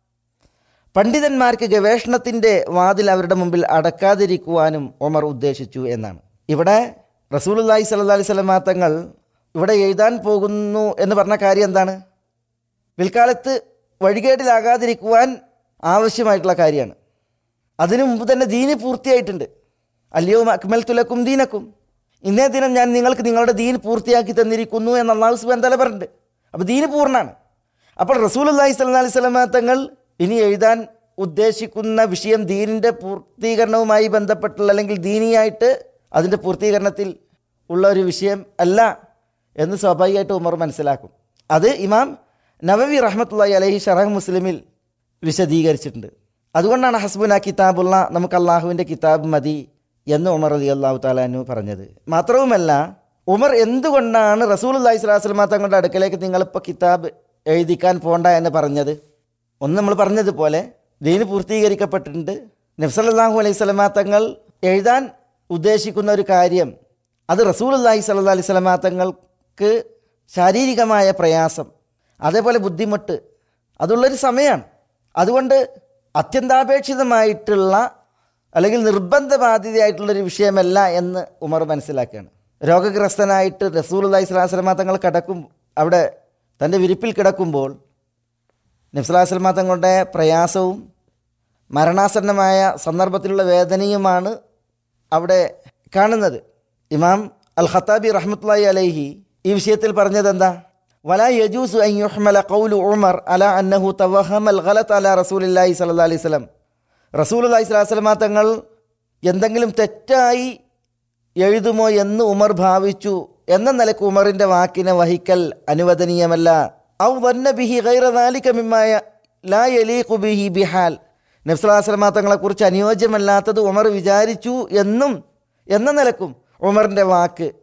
പണ്ഡിതന്മാർക്ക് ഗവേഷണത്തിൻ്റെ വാതിൽ അവരുടെ മുമ്പിൽ അടക്കാതിരിക്കുവാനും ഒമർ ഉദ്ദേശിച്ചു എന്നാണ് ഇവിടെ റസൂലുല്ലാഹി സല്ലല്ലാഹി അലൈഹി വസല്ലമ തങ്ങൾ ഇവിടെ എഴുതാൻ പോകുന്നു എന്ന് പറഞ്ഞ കാര്യം എന്താണ് പിൽക്കാലത്ത് വഴികേടിലാകാതിരിക്കുവാൻ ആവശ്യമായിട്ടുള്ള കാര്യമാണ് അതിനു മുമ്പ് തന്നെ ദീന് പൂർത്തിയായിട്ടുണ്ട് അല്ലയോ അക്മൽ തുലക്കും ദീനക്കും ഇന്നേ ദിനം ഞാൻ നിങ്ങൾക്ക് നിങ്ങളുടെ ദീൻ പൂർത്തിയാക്കി തന്നിരിക്കുന്നു എന്ന് അള്ളാഹു സുബാൻ തല പറഞ്ഞിട്ട് അപ്പോൾ ദീന് പൂർണ്ണമാണ് അപ്പോൾ റസൂൽ അള്ളാഹി സ്വല്ലാ അലൈഹി സ്വലമ തങ്ങൾ ഇനി എഴുതാൻ ഉദ്ദേശിക്കുന്ന വിഷയം ദീനിൻ്റെ പൂർത്തീകരണവുമായി ബന്ധപ്പെട്ടുള്ള അല്ലെങ്കിൽ ദീനിയായിട്ട് അതിൻ്റെ പൂർത്തീകരണത്തിൽ ഉള്ള ഒരു വിഷയം അല്ല എന്ന് സ്വാഭാവികമായിട്ട് ഉമർ മനസ്സിലാക്കും അത് ഇമാം നവവി റഹ്മത്തുള്ളി അലഹി ഷറഹ് മുസ്ലിമിൽ വിശദീകരിച്ചിട്ടുണ്ട് അതുകൊണ്ടാണ് ഹസ്ബുന കിതാബുള്ള നമുക്ക് അള്ളാഹുവിൻ്റെ കിതാബ് മതി എന്ന് ഉമർ അലി അള്ളാഹു താലാനു പറഞ്ഞത് മാത്രവുമല്ല ഉമർ എന്തുകൊണ്ടാണ് റസൂൽ അള്ളഹി സ്വലാസ്ലമ തങ്ങളുടെ അടുക്കലേക്ക് നിങ്ങളിപ്പോൾ കിതാബ് എഴുതിക്കാൻ പോണ്ട എന്ന് പറഞ്ഞത് ഒന്ന് നമ്മൾ പറഞ്ഞതുപോലെ ദീന് പൂർത്തീകരിക്കപ്പെട്ടിട്ടുണ്ട് നബ്സല്ലാഹു അലൈഹി സ്വലമാ തങ്ങൾ എഴുതാൻ ഉദ്ദേശിക്കുന്ന ഒരു കാര്യം അത് റസൂൽ അള്ളാഹി സല്ലാ അലൈഹി സ്വലമാ തങ്ങൾക്ക് ശാരീരികമായ പ്രയാസം അതേപോലെ ബുദ്ധിമുട്ട് അതുള്ളൊരു സമയമാണ് അതുകൊണ്ട് അത്യന്താപേക്ഷിതമായിട്ടുള്ള അല്ലെങ്കിൽ നിർബന്ധ ബാധ്യതയായിട്ടുള്ളൊരു വിഷയമല്ല എന്ന് ഉമർ മനസ്സിലാക്കുകയാണ് രോഗഗ്രസ്തനായിട്ട് റസൂൽ അള്ളഹി സ്വലാഹു സ്വലമാ തങ്ങൾ കിടക്കും അവിടെ തൻ്റെ വിരിപ്പിൽ കിടക്കുമ്പോൾ നബ്സലാസ്ലമ തങ്ങളുടെ പ്രയാസവും മരണാസന്നമായ സന്ദർഭത്തിലുള്ള വേദനയുമാണ് അവിടെ കാണുന്നത് ഇമാം അൽ ഖത്താബി റഹ്മത്തുള്ളി അലൈഹി ഈ വിഷയത്തിൽ പറഞ്ഞത് എന്താ വല യജൂസു അൻ യുഹ്മല ഖൗലു ഉമർ അല അന്നഹു തവഹമൽ ഗലത്ത് അല റസൂലില്ലാഹി സല്ലല്ലാഹി അലൈഹി വസല്ലം റസൂലുള്ളാഹി സ്വല്ലല്ലാഹി അലൈഹി വസല്ലമ തങ്ങൾ എന്തെങ്കിലും തെറ്റായി എഴുതുമോ എന്ന് ഉമർ ഭാവിച്ചു എന്ന നിലക്ക് ഉമറിൻ്റെ വാക്കിനെ വഹിക്കൽ അനുവദനീയമല്ല ഔ വന്ന ബിഹി ഗൈറ നാലിക മിമ്മായ ലാ യലീഖു ബിഹി ബിഹാൽ നബ്സലാസ്ലമ തങ്ങളെക്കുറിച്ച് അനുയോജ്യമല്ലാത്തത് ഉമർ വിചാരിച്ചു എന്നും എന്ന നിലക്കും ഉമറിൻ്റെ വാക്ക്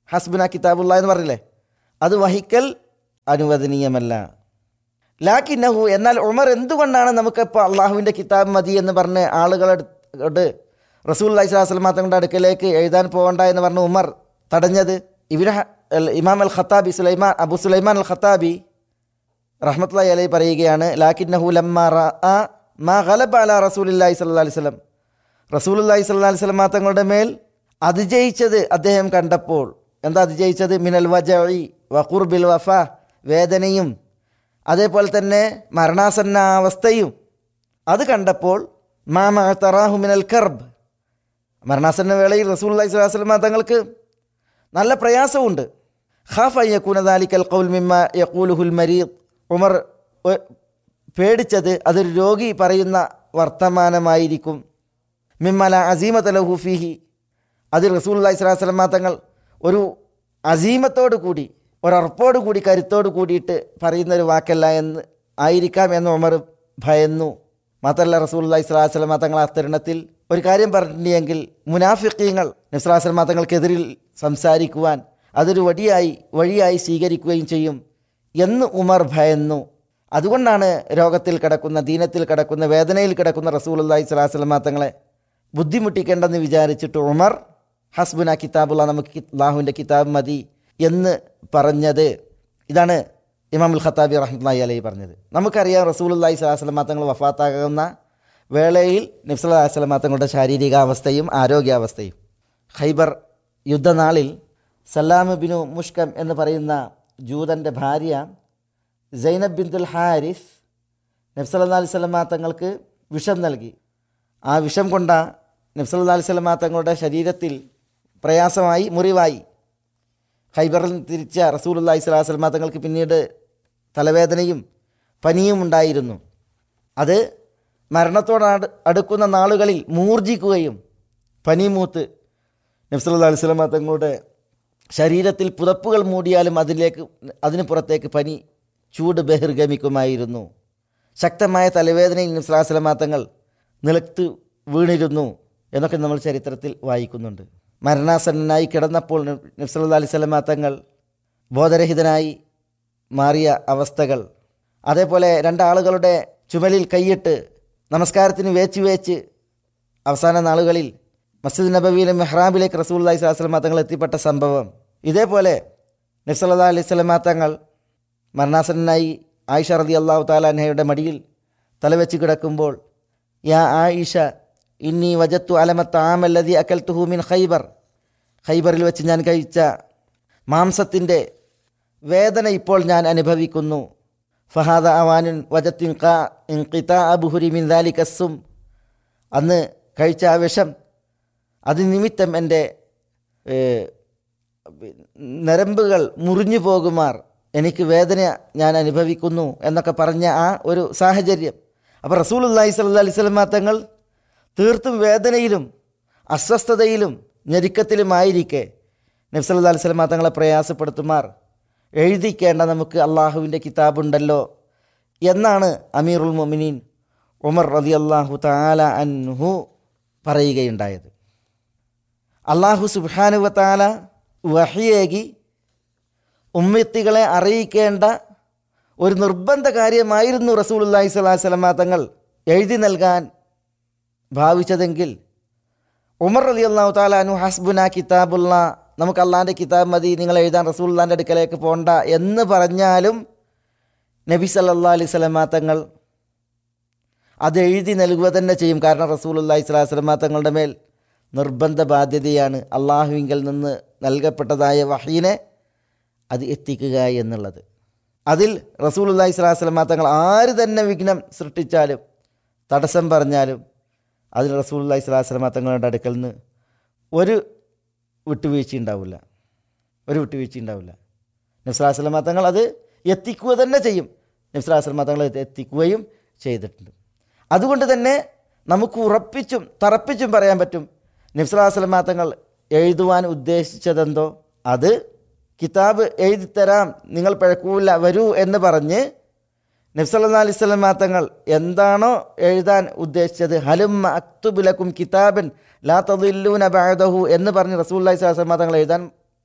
ഹസ്ബുന കിതാബുള്ള എന്ന് പറഞ്ഞില്ലേ അത് വഹിക്കൽ അനുവദനീയമല്ല ലാക്കിന്നഹു എന്നാൽ ഉമർ എന്തുകൊണ്ടാണ് നമുക്കിപ്പോൾ അള്ളാഹുവിൻ്റെ കിതാബ് മതി എന്ന് പറഞ്ഞ് ആളുകളോട് റസൂൽ അലൈഹി സ്വലാസ്ലം തങ്ങളുടെ അടുക്കലേക്ക് എഴുതാൻ പോകണ്ട എന്ന് പറഞ്ഞ് ഉമർ തടഞ്ഞത് ഇബിൻ ഇമാം അൽ ഖത്താബി സുലൈമാൻ അബു സുലൈമാൻ അൽ ഖത്താബി റഹ്മത്തുള്ളി അലൈഹി പറയുകയാണ് ലാക്കിന്നഹു ലമ്മ റഅ മാ ഗലബ അല റസൂലുള്ളാഹി സ്വല്ലല്ലാഹി അലൈഹി വസല്ലം റസൂലുള്ളാഹി സ്വല്ലല്ലാഹി അലൈഹി വസല്ലം തങ്ങളുടെ മേൽ അതിജയിച്ചത് അദ്ദേഹം കണ്ടപ്പോൾ എന്താ അതിജയിച്ചത് മിനൽ വജഇ വഖുർബിൽ വഫ വേദനയും അതേപോലെ തന്നെ മരണാസന്ന അവസ്ഥയും അത് കണ്ടപ്പോൾ മാമ തറാഹു മിനൽ കർബ് മരണാസന്ന വേളയിൽ റസൂൽ അലൈഹി സ്വലാസ്ലമ തങ്ങൾക്ക് നല്ല പ്രയാസമുണ്ട് ഖാഫ് അയ്യക്കൂനദാലിക്കൽ ഖൗൽ മിമ്മ യഖൂലുഹുൽ മരീദ് ഉമർ ഒ- പേടിച്ചത് അതൊരു രോഗി പറയുന്ന വർത്തമാനമായിരിക്കും മിമ്മല അസീമത്ത് ലഹു ഫീഹി അതിൽ റസൂൽ അലൈഹി സ്വലാസ്ലമ തങ്ങൾ ഒരു അസീമത്തോടു കൂടി ഒരുറപ്പോടു കൂടി കരുത്തോടു കൂടിയിട്ട് പറയുന്ന ഒരു വാക്കല്ല എന്ന് ആയിരിക്കാം എന്ന് ഉമർ ഭയന്നു മാത്രമല്ല റസൂൽ അലൈഹി സ്വലാസ്ലമ തങ്ങൾ ആ തരുണത്തിൽ ഒരു കാര്യം പറഞ്ഞിട്ടുണ്ടെങ്കിൽ മുനാഫിക്കീങ്ങൾ നസ്ലാസ്ലമ തങ്ങൾക്കെതിരിൽ സംസാരിക്കുവാൻ അതൊരു വടിയായി വഴിയായി സ്വീകരിക്കുകയും ചെയ്യും എന്ന് ഉമർ ഭയന്നു അതുകൊണ്ടാണ് രോഗത്തിൽ കിടക്കുന്ന ദീനത്തിൽ കിടക്കുന്ന വേദനയിൽ കിടക്കുന്ന റസൂൽ അള്ളാഹി സ്വലാസ്ലമ തങ്ങളെ ബുദ്ധിമുട്ടിക്കേണ്ടെന്ന് വിചാരിച്ചിട്ട് ഉമർ ഹസ്ബുന കിതാബുള്ള നമുക്ക് കി- അള്ളാഹുവിൻ്റെ കിതാബ് മതി എന്ന് പറഞ്ഞത് ഇതാണ് ഇമാമുൽ ഖത്താബി റഹ്മത്തുള്ളാഹി അലൈഹി പറഞ്ഞത് നമുക്കറിയാം റസൂൽ അള്ളാഹി സ്വലാസ്ലമ തങ്ങൾ വഫാത്താകുന്ന വേളയിൽ നബ്സല്ലാ സ്വലമ തങ്ങളുടെ ശാരീരികാവസ്ഥയും ആരോഗ്യാവസ്ഥയും ഖൈബർ യുദ്ധനാളിൽ സലാം ബിനു മുഷ്കം എന്ന് പറയുന്ന ജൂതൻ്റെ ഭാര്യ സൈനബ് ബിന്ദുൽ ഹാരിസ് നബ്സല്ലാ അലൈഹി സ്വലമ തങ്ങൾക്ക് വിഷം നൽകി ആ വിഷം കൊണ്ട നബ്സല്ലാ അലൈഹി സ്വലമ തങ്ങളുടെ ശരീരത്തിൽ പ്രയാസമായി മുറിവായി ഖൈബറിൽ നിന്ന് തിരിച്ച റസൂലുല്ലാഹി സ്വലാഹു വസ്ലമ തങ്ങൾക്ക് പിന്നീട് തലവേദനയും പനിയും ഉണ്ടായിരുന്നു അത് മരണത്തോട് അടു- അടുക്കുന്ന നാളുകളിൽ മൂർജിക്കുകയും പനിമൂത്ത് നബ്സല്ലാ അലൈഹി സ്വലമ തങ്ങളുടെ ശരീരത്തിൽ പുതപ്പുകൾ മൂടിയാലും അതിലേക്ക് അതിന് പുറത്തേക്ക് പനി ചൂട് ബഹിർഗമിക്കുമായിരുന്നു ശക്തമായ തലവേദനയിൽ നബ്സല്ലാ സ്വലമ തങ്ങൾ നിലത്ത് വീണിരുന്നു എന്നൊക്കെ നമ്മൾ ചരിത്രത്തിൽ വായിക്കുന്നുണ്ട് മരണാസന്നനായി കിടന്നപ്പോൾ നബ്സല്ലാ അലൈഹി സ്വലമ തങ്ങൾ ബോധരഹിതനായി മാറിയ അവസ്ഥകൾ അതേപോലെ രണ്ടാളുകളുടെ ചുമലിൽ കൈയിട്ട് നമസ്കാരത്തിന് വേച്ച് വേച്ച് അവസാന നാളുകളിൽ മസ്ജിദ് നബവിയിലെ മെഹ്റാബിലേക്ക് റസൂൽ അലൈഹി സ്വലാസ്ലമ തങ്ങൾ എത്തിപ്പെട്ട സംഭവം ഇതേപോലെ നബ്സല്ലാ അലൈഹി സ്വലമ തങ്ങൾ മരണാസനായി ആയിഷ റതി അള്ളാഹു താലാൻഹയുടെ മടിയിൽ തലവെച്ച് കിടക്കുമ്പോൾ യാ ആയിഷ ഇന്നി വജത്തു അലമത്ത് ആമല്ലതി അക്കൽ തുഹൂമിൻ ഖൈബർ ഖൈബറിൽ വെച്ച് ഞാൻ കഴിച്ച മാംസത്തിൻ്റെ വേദന ഇപ്പോൾ ഞാൻ അനുഭവിക്കുന്നു ഫഹാദ അവാനുൻ വജത്തിൻ ഖാ ഇൻഖിതാ അബുഹുരി മിൻ ദാലിക്കസ്സും അന്ന് കഴിച്ച ആ വിഷം അത് നിമിത്തം എൻ്റെ ഏഹ്, നരമ്പുകൾ മുറിഞ്ഞു പോകുമാർ എനിക്ക് വേദന ഞാൻ അനുഭവിക്കുന്നു എന്നൊക്കെ പറഞ്ഞ ആ ഒരു സാഹചര്യം അപ്പോൾ റസൂൽ അള്ളാഹി സല്ല അലൈഹി സ്വലമ തങ്ങൾ തീർത്തും വേദനയിലും അസ്വസ്ഥതയിലും ഞെരുക്കത്തിലുമായിരിക്കെ നബ്സല്ലാ അലൈഹി സ്വലമ തങ്ങളെ പ്രയാസപ്പെടുത്തുമാർ എഴുതിക്കേണ്ട നമുക്ക് അള്ളാഹുവിൻ്റെ കിതാബുണ്ടല്ലോ എന്നാണ് അമീറുൽ മൊമിനീൻ ഉമർ റതി അള്ളാഹു താല അൻഹു പറയുകയുണ്ടായത് അള്ളാഹു സുബാനുവ താല വഹിയേകി ഉമ്മത്തികളെ അറിയിക്കേണ്ട ഒരു നിർബന്ധ കാര്യമായിരുന്നു റസൂൽ അള്ളാഹി സ്വലാഹു സ്വലമ തങ്ങൾ എഴുതി നൽകാൻ ഭാവിച്ചതെങ്കിൽ ഉമർ അലി അള്ളാഹു താലാനു ഹസ്ബുന കിതാബുള്ള നമുക്ക് അള്ളാൻ്റെ കിതാബ് മതി നിങ്ങൾ എഴുതാൻ റസൂല്ലാൻ്റെ അടുക്കലേക്ക് പോണ്ട എന്ന് പറഞ്ഞാലും നബി സല്ലാ അലൈഹി സ്വലമ തങ്ങൾ അത് എഴുതി നൽകുക തന്നെ ചെയ്യും കാരണം റസൂൽ അള്ളാഹി സ്വലാഹു സ്വലമ തങ്ങളുടെ മേൽ നിർബന്ധ ബാധ്യതയാണ് അള്ളാഹുവിങ്കിൽ നിന്ന് നൽകപ്പെട്ടതായ വഹീനെ അത് എത്തിക്കുക എന്നുള്ളത് അതിൽ റസൂൽ അള്ളാഹി സ്വലാഹു സ്വലമ തങ്ങൾ ആര് തന്നെ വിഘ്നം സൃഷ്ടിച്ചാലും തടസ്സം പറഞ്ഞാലും അതിൽ റസൂൽ അള്ളാഹി സ്വലാഹു സ്വലമ തങ്ങളുടെ അടുക്കൽ നിന്ന് ഒരു വിട്ടുവീഴ്ച ഉണ്ടാവില്ല ഒരു വിട്ടുവീഴ്ച ഉണ്ടാവില്ല നബ്സലാസ്ലമ തങ്ങൾ അത് എത്തിക്കുക തന്നെ ചെയ്യും നബ്സലാസ്ലമ തങ്ങൾ അത് എത്തിക്കുകയും ചെയ്തിട്ടുണ്ട് അതുകൊണ്ട് തന്നെ നമുക്ക് ഉറപ്പിച്ചും തറപ്പിച്ചും പറയാൻ പറ്റും നബ്സലാസ്ലമ തങ്ങൾ എഴുതുവാൻ ഉദ്ദേശിച്ചതെന്തോ അത് കിതാബ് എഴുതിത്തരാം നിങ്ങൾ പിഴക്കൂല വരൂ എന്ന് പറഞ്ഞ് നബ്സല്ലാ അലൈഹി സ്വലമ തങ്ങൾ എന്താണോ എഴുതാൻ ഉദ്ദേശിച്ചത് ഹലും അക്തുബുലക്കും കിതാബൻ ലാ തദില്ലൂന ബഅദഹു എന്ന് പറഞ്ഞ് റസൂല്ലി സ്വലാസ്ലമ തങ്ങൾ എഴുതാൻ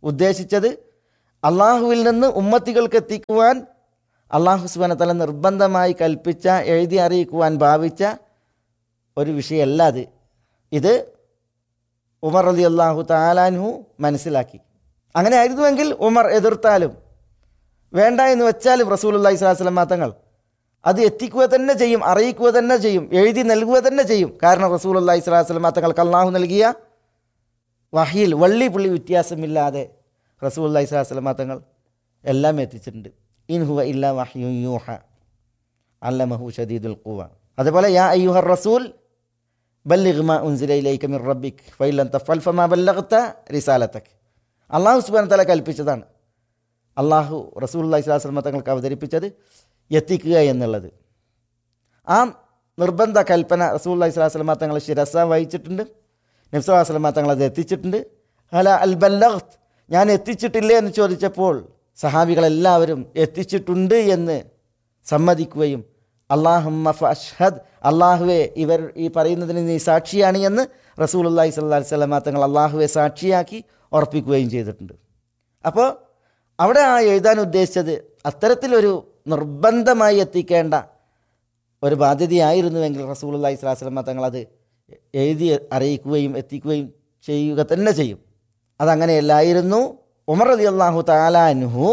ഉദ്ദേശിച്ചത് അള്ളാഹുവിൽ നിന്ന് ഉമ്മത്തികൾക്ക് എത്തിക്കുവാൻ അള്ളാഹു സുബാന തല നിർബന്ധമായി കൽപ്പിച്ച എഴുതി അറിയിക്കുവാൻ ഭാവിച്ച ഒരു വിഷയമല്ല അത് ഇത് ഉമർ അലി അള്ളാഹു താലാൻഹു മനസ്സിലാക്കി അങ്ങനെ ആയിരുന്നുവെങ്കിൽ ഉമർ എതിർത്താലും വേണ്ട എന്ന് വെച്ചാലും റസൂൽ അള്ളഹി സ്വലാസ്ലം തങ്ങൾ അത് എത്തിക്കുക തന്നെ ചെയ്യും അറിയിക്കുക തന്നെ ചെയ്യും എഴുതി നൽകുക തന്നെ ചെയ്യും കാരണം റസൂൽ അള്ളഹി സ്വലാസ്ലം തങ്ങൾക്ക് അള്ളാഹു നൽകിയ വഹിയിൽ വള്ളി പുള്ളി വ്യത്യാസമില്ലാതെ റസൂൽ അള്ളഹി സ്വലാസ്ലം തങ്ങൾ എല്ലാം എത്തിച്ചിട്ടുണ്ട് ഇൻഹുവ ഇല്ല വഹ്യു യൂഹ അല്ലമഹു ഷദീദുൽ ഖുവ അതുപോലെ യാ അയ്യുഹർ റസൂൽ ബല്ലിഗ് മാ ഉൻസില ഇലൈക മിർ റബ്ബിക് ഫൈലൻ തഫൽ ഫമാ ബല്ലഗ്ത റിസാലതക് അള്ളാഹു സുബ്ഹാനഹു തആല കൽപ്പിച്ചതാണ് അള്ളാഹു റസൂലുള്ളാഹി സ്വല്ലല്ലാഹു അലൈഹി വസല്ലം തങ്ങൾക്ക് അവതരിപ്പിച്ചത് എത്തിക്കുക എന്നുള്ളത് ആ നിർബന്ധ കൽപ്പന റസൂലുള്ളാഹി സ്വല്ലല്ലാഹു അലൈഹി വസല്ലം തങ്ങൾ ശിരസ വഹിച്ചിട്ടുണ്ട് നബി സ്വല്ലല്ലാഹു അലൈഹി വസല്ലം തങ്ങൾ അത് എത്തിച്ചിട്ടുണ്ട് ഹല അൽ ബല്ലഗ്ത് ഞാൻ എത്തിച്ചിട്ടില്ലേ എന്ന് ചോദിച്ചപ്പോൾ സഹാബികളെല്ലാവരും എത്തിച്ചിട്ടുണ്ട് എന്ന് സമ്മതിക്കുകയും അള്ളാഹുമ്മ ഫഷ്ഹദ് അള്ളാഹുവെ ഇവർ ഈ പറയുന്നതിന് നീ സാക്ഷിയാണ് എന്ന് റസൂലുള്ളാഹി സ്വല്ലല്ലാഹി അലൈഹി വസല്ലം തങ്ങൾ അള്ളാഹുവെ സാക്ഷിയാക്കി ഉറപ്പിക്കുകയും ചെയ്തിട്ടുണ്ട് അപ്പോൾ അവിടെ ആ എഴുതാൻ ഉദ്ദേശിച്ചത് അത്തരത്തിലൊരു നിർബന്ധമായി എത്തിക്കേണ്ട ഒരു ബാധ്യതയായിരുന്നുവെങ്കിൽ റസൂലുള്ളാഹി സ്വല്ലല്ലാഹി അലൈഹി വസല്ലം തങ്ങൾ അത് എഴുതി അറിയിക്കുകയും എത്തിക്കുകയും ചെയ്യുക തന്നെ ചെയ്യും അതങ്ങനെയല്ലായിരുന്നു ഉമർ അലി അള്ളാഹു താലാൻഹു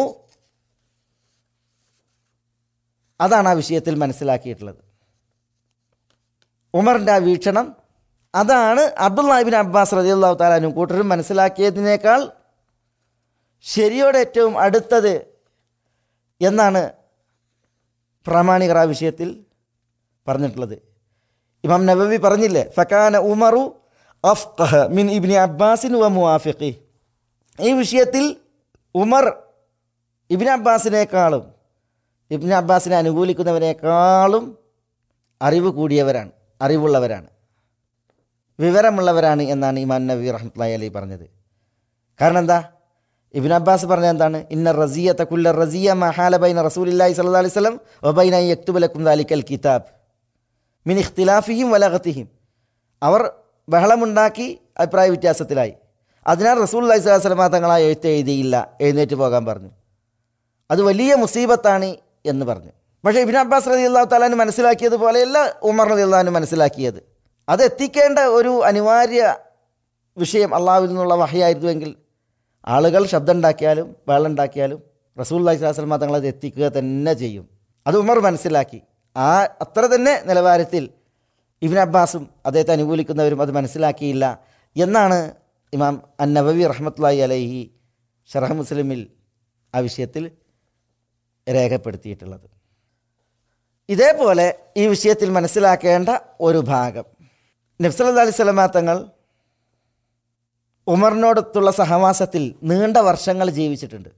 അതാണ് ആ വിഷയത്തിൽ മനസ്സിലാക്കിയിട്ടുള്ളത് ഉമറിൻ്റെ ആ വീക്ഷണം അതാണ് അബ്ദുല്ലാഹിബിൻ അബ്ബാസ് റതി അള്ളാഹു താലാനും കൂട്ടരും മനസ്സിലാക്കിയതിനേക്കാൾ ശരിയോട് ഏറ്റവും അടുത്തത് എന്നാണ് പ്രാമാണികർ ആ വിഷയത്തിൽ പറഞ്ഞിട്ടുള്ളത് ഇമാം നബവി പറഞ്ഞില്ലേ ഫക്കാന ഉമറു അഫ്ഖഹ മിൻ ഇബ്നി അബ്ബാസിൻ വ മുവാഫിഖി ഈ വിഷയത്തിൽ ഉമർ ഇബിൻ അബ്ബാസിനേക്കാളും ഇബിൻ അബ്ബാസിനെ അനുകൂലിക്കുന്നവരെക്കാളും അറിവ് കൂടിയവരാണ് അറിവുള്ളവരാണ് വിവരമുള്ളവരാണ് എന്നാണ് ഇമാൻ നബി റഹ്മത്തുള്ളാഹി അലൈഹി പറഞ്ഞത് കാരണം എന്താ ഇബിൻ അബ്ബാസ് പറഞ്ഞ എന്താണ് ഇന്ന റസിയ തക്കുല്ല റസിയ മഹാല ബൈന റസൂലില്ലാഹി സല്ലല്ലാഹു അലൈഹി വസല്ലം വബൈന യക്തുബലക്കും ദാലിക്കൽ കിതാബ് മിൻ ഇഖ്തിലാഫിഹിം വലഗത്തിഹിം അവർ ബഹളമുണ്ടാക്കി അഭിപ്രായ വ്യത്യാസത്തിലായി അതിനാൽ റസൂൽ അലൈഹി സ്വലാഹു വസ്ലമ തങ്ങൾ ആ എഴുത്ത് എഴുതിയില്ല എഴുന്നേറ്റ് പോകാൻ പറഞ്ഞു അത് വലിയ മുസീബത്താണ് എന്ന് പറഞ്ഞു പക്ഷേ ഇബിൻ അബ്ബാസ് റതി അള്ളാഹു താലാന് മനസ്സിലാക്കിയതുപോലെയല്ല ഉമർ റതി അള്ളഹാന് മനസ്സിലാക്കിയത് അത് എത്തിക്കേണ്ട ഒരു അനിവാര്യ വിഷയം അള്ളാഹുവിൽ നിന്നുള്ള വഹയായിരുന്നുവെങ്കിൽ ആളുകൾ ശബ്ദം ഉണ്ടാക്കിയാലും ബഹളം ഉണ്ടാക്കിയാലും റസൂൽ അലൈഹി സ്വലാഹു വസ്ലമ തങ്ങൾ അത് എത്തിക്കുക തന്നെ ചെയ്യും അത് ഉമർ മനസ്സിലാക്കി ആ അത്ര തന്നെ നിലവാരത്തിൽ ഇബിൻ അബ്ബാസും അദ്ദേഹത്തെ അനുകൂലിക്കുന്നവരും അത് മനസ്സിലാക്കിയില്ല എന്നാണ് ഇമാം അന്നബവി റഹ്മത്തുള്ളാഹി അലൈഹി ഷറഹ് മുസ്ലിമിൽ ആ വിഷയത്തിൽ രേഖപ്പെടുത്തിയിട്ടുള്ളത് ഇതേപോലെ ഈ വിഷയത്തിൽ മനസ്സിലാക്കേണ്ട ഒരു ഭാഗം നബ്സല്ലാ അലൈഹി സ്വലമാ തങ്ങൾ ഉമറിനോടൊത്തുള്ള സഹവാസത്തിൽ നീണ്ട വർഷങ്ങൾ ജീവിച്ചിട്ടുണ്ട്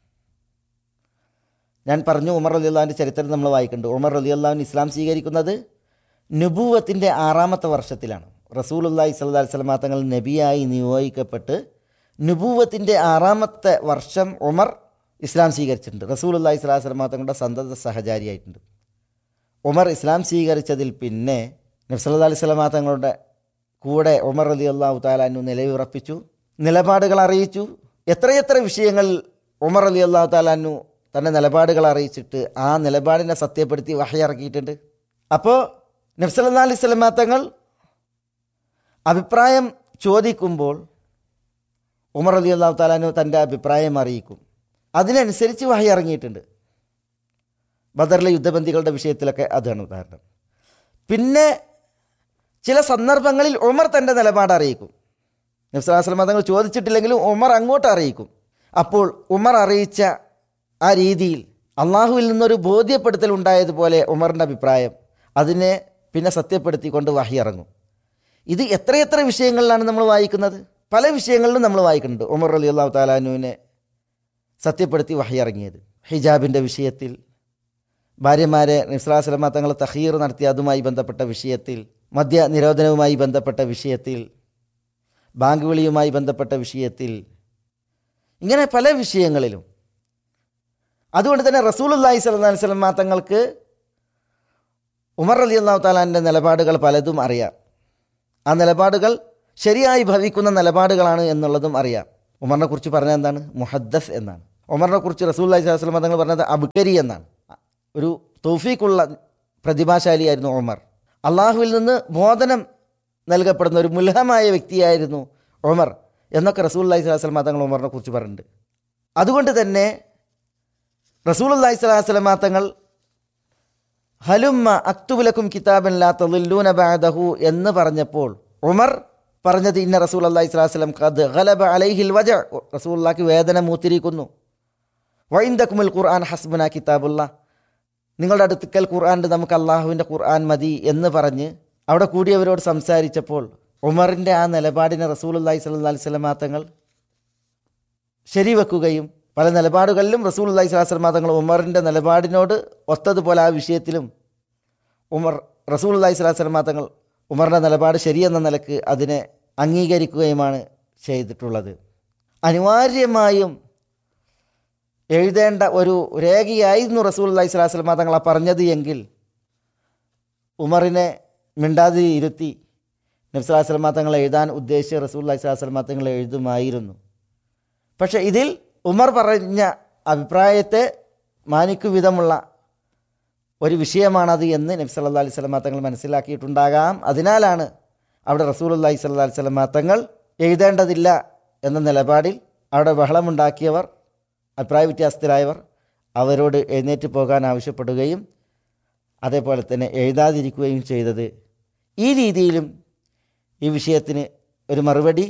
ഞാൻ പറഞ്ഞു ഉമർ അലി അള്ളാഹുവിൻ്റെ ചരിത്രം നമ്മൾ വായിക്കുന്നുണ്ട് ഉമർ അലി അള്ളാഹുവിന് ഇസ്ലാം സ്വീകരിക്കുന്നത് നുബൂവത്തിൻ്റെ ആറാമത്തെ വർഷത്തിലാണ് റസൂലുല്ലാഹി സ്വല്ലാ സ്വലമാ തങ്ങൾ നബിയായി നിയോഗിക്കപ്പെട്ട് നുബൂവത്തിൻ്റെ ആറാമത്തെ വർഷം ഉമർ ഇസ്ലാം സ്വീകരിച്ചിട്ടുണ്ട് റസൂലുല്ലാഹി സ്വലാഹു സ്വലമാ തങ്ങളുടെ സന്തത സഹചാരിയായിട്ടുണ്ട് ഉമർ ഇസ്ലാം സ്വീകരിച്ചതിൽ പിന്നെ നബ്സല്ലാ അലൈഹി സ്വലമാ തങ്ങളുടെ കൂടെ ഉമർ അലി അള്ളാഹു താലാനു നിലയുറപ്പിച്ചു നിലപാടുകൾ അറിയിച്ചു എത്രയെത്ര വിഷയങ്ങൾ ഉമർ അലി അള്ളാഹു താലാനു തൻ്റെ നിലപാടുകൾ അറിയിച്ചിട്ട് ആ നിലപാടിനെ സത്യപ്പെടുത്തി വഹയിറക്കിയിട്ടുണ്ട് അപ്പോൾ നബ്സല്ലാ അലൈഹി സ്വലമാ തങ്ങൾ അഭിപ്രായം ചോദിക്കുമ്പോൾ ഉമർ അലി അള്ളാഹു താലാനു തൻ്റെ അഭിപ്രായം അറിയിക്കും അതിനനുസരിച്ച് വഹി ഇറങ്ങിയിട്ടുണ്ട് ബദറിലെ യുദ്ധബന്ധികളുടെ വിഷയത്തിലൊക്കെ അതാണ് ഉദാഹരണം പിന്നെ ചില സന്ദർഭങ്ങളിൽ ഉമർ തൻ്റെ നിലപാട് അറിയിക്കും നബ്സലാസ്ലം തങ്ങൾ ചോദിച്ചിട്ടില്ലെങ്കിലും ഉമർ അങ്ങോട്ട് അറിയിക്കും അപ്പോൾ ഉമർ അറിയിച്ച ആ രീതിയിൽ അള്ളാഹുവിൽ നിന്നൊരു ബോധ്യപ്പെടുത്തൽ ഉണ്ടായതുപോലെ ഉമറിൻ്റെ അഭിപ്രായം അതിനെ പിന്നെ സത്യപ്പെടുത്തിക്കൊണ്ട് വഹി ഇറങ്ങും ഇത് എത്രയെത്ര വിഷയങ്ങളിലാണ് നമ്മൾ വായിക്കുന്നത് പല വിഷയങ്ങളിലും നമ്മൾ വായിക്കുന്നുണ്ട് ഉമർ അലി അള്ളാഹു താലാനുവിനെ സത്യപ്പെടുത്തി വഹി ഇറങ്ങിയത് ഹിജാബിൻ്റെ വിഷയത്തിൽ ഭാര്യമാരെ നിസ്ലാസ്ലമ തങ്ങൾ തഹീർ നടത്തിയ അതുമായി ബന്ധപ്പെട്ട വിഷയത്തിൽ മദ്യ നിരോധനവുമായി ബന്ധപ്പെട്ട വിഷയത്തിൽ ബാങ്ക് വിളിയുമായി ബന്ധപ്പെട്ട വിഷയത്തിൽ ഇങ്ങനെ പല വിഷയങ്ങളിലും അതുകൊണ്ട് തന്നെ റസൂലുല്ലാഹി സ്വല്ലല്ലാഹി അലൈഹി വസല്ലം തങ്ങൾക്ക് ഉമർ അലി അള്ളാഹു താലാൻ്റെ നിലപാടുകൾ പലതും അറിയാം ആ നിലപാടുകൾ ശരിയായി ഭവിക്കുന്ന നിലപാടുകളാണ് എന്നുള്ളതും അറിയാം ഉമറിനെ കുറിച്ച് പറഞ്ഞത് എന്താണ് മുഹദ്ദസ് എന്നാണ് ഉമറിനെ കുറിച്ച് റസൂൽ അലൈഹി സ്വലം തങ്ങൾ പറഞ്ഞത് അബ്കരി എന്നാണ് ഒരു തൗഫീഖുള്ള പ്രതിഭാശാലിയായിരുന്നു ഉമർ അള്ളാഹുവിൽ നിന്ന് ബോധനം നൽകപ്പെടുന്ന ഒരു മുൽഹമായ വ്യക്തിയായിരുന്നു ഉമർ എന്നൊക്കെ റസൂൽ അലൈഹി സ്വലാസ്ലം തങ്ങൾ ഉമറിനെ കുറിച്ച് പറയുന്നുണ്ട് അതുകൊണ്ട് തന്നെ റസൂൽ അള്ളാഹി സ്വലാസ്ലം തങ്ങൾ ഹലുമ്മ അക്തുബുലക്കും കിതാബൻ ലാ തളില്ലൂന ബഅദഹു എന്ന് പറഞ്ഞപ്പോൾ ഉമർ പറഞ്ഞത് ഇന്ന റസൂൽ അള്ളാഹി സ്വലാസ്ലം ഖദ് ഗലബ അലൈഹിൽ വജ റസൂൽ അള്ളാഹ്ക്ക് വേദന മൂത്തിരിക്കുന്നു വൈന്ദക്കുമുൽ ഖുർആൻ ഹസ്ബുന കിതാബുള്ള നിങ്ങളുടെ അടുക്കൽ ഖുർആാൻ്റെ നമുക്ക് അള്ളാഹുവിൻ്റെ ഖുർആൻ മതി എന്ന് പറഞ്ഞ് അവിടെ കൂടിയവരോട് സംസാരിച്ചപ്പോൾ ഉമറിൻ്റെ ആ നിലപാടിനെ റസൂൽ അള്ളാഹി സ്വല്ലാ അലൈഹി സ്വലമാ തങ്ങൾ ശരിവെക്കുകയും പല നിലപാടുകളിലും റസൂൽ അള്ളഹി സ്വലാസ്ലമാ തങ്ങൾ ഉമറിൻ്റെ നിലപാടിനോട് ഒത്തതുപോലെ ആ വിഷയത്തിലും ഉമർ റസൂൽ അള്ളഹി സ്വലാസ്ലമാ തങ്ങൾ ഉമറിൻ്റെ നിലപാട് ശരിയെന്ന നിലക്ക് അതിനെ അംഗീകരിക്കുകയുമാണ് ചെയ്തിട്ടുള്ളത് അനിവാര്യമായും എഴുതേണ്ട ഒരു രേഖയായിരുന്നു റസൂൽ അള്ളഹി സ്വലാസ്ലമാ തങ്ങൾ ആ പറഞ്ഞത് എങ്കിൽ ഉമറിനെ മിണ്ടാതെ ഇരുത്തി നബ്സലാസ്ലമാ തങ്ങൾ എഴുതാൻ ഉദ്ദേശിച്ച റസൂൽ അള്ളഹി സ്വലാസ്ലമാ തങ്ങൾ എഴുതുമായിരുന്നു പക്ഷെ ഇതിൽ ഉമർ പറഞ്ഞ അഭിപ്രായത്തെ മാനിക്കും വിധമുള്ള ഒരു വിഷയമാണത് എന്ന് നബി സല്ലാ അലൈഹി സ്വലമാ തങ്ങൾ മനസ്സിലാക്കിയിട്ടുണ്ടാകാം അതിനാലാണ് അവിടെ റസൂൽ അള്ളഹി സ്വല്ലാ അലൈഹി സ്വലമാ തങ്ങൾ എഴുതേണ്ടതില്ല എന്ന നിലപാടിൽ അവിടെ ബഹളമുണ്ടാക്കിയവർ അഭിപ്രായ വ്യത്യാസത്തിലായവർ അവരോട് എഴുന്നേറ്റ് പോകാൻ ആവശ്യപ്പെടുകയും അതേപോലെ തന്നെ എഴുതാതിരിക്കുകയും ചെയ്തത് ഈ രീതിയിലും ഈ വിഷയത്തിന് ഒരു മറുപടി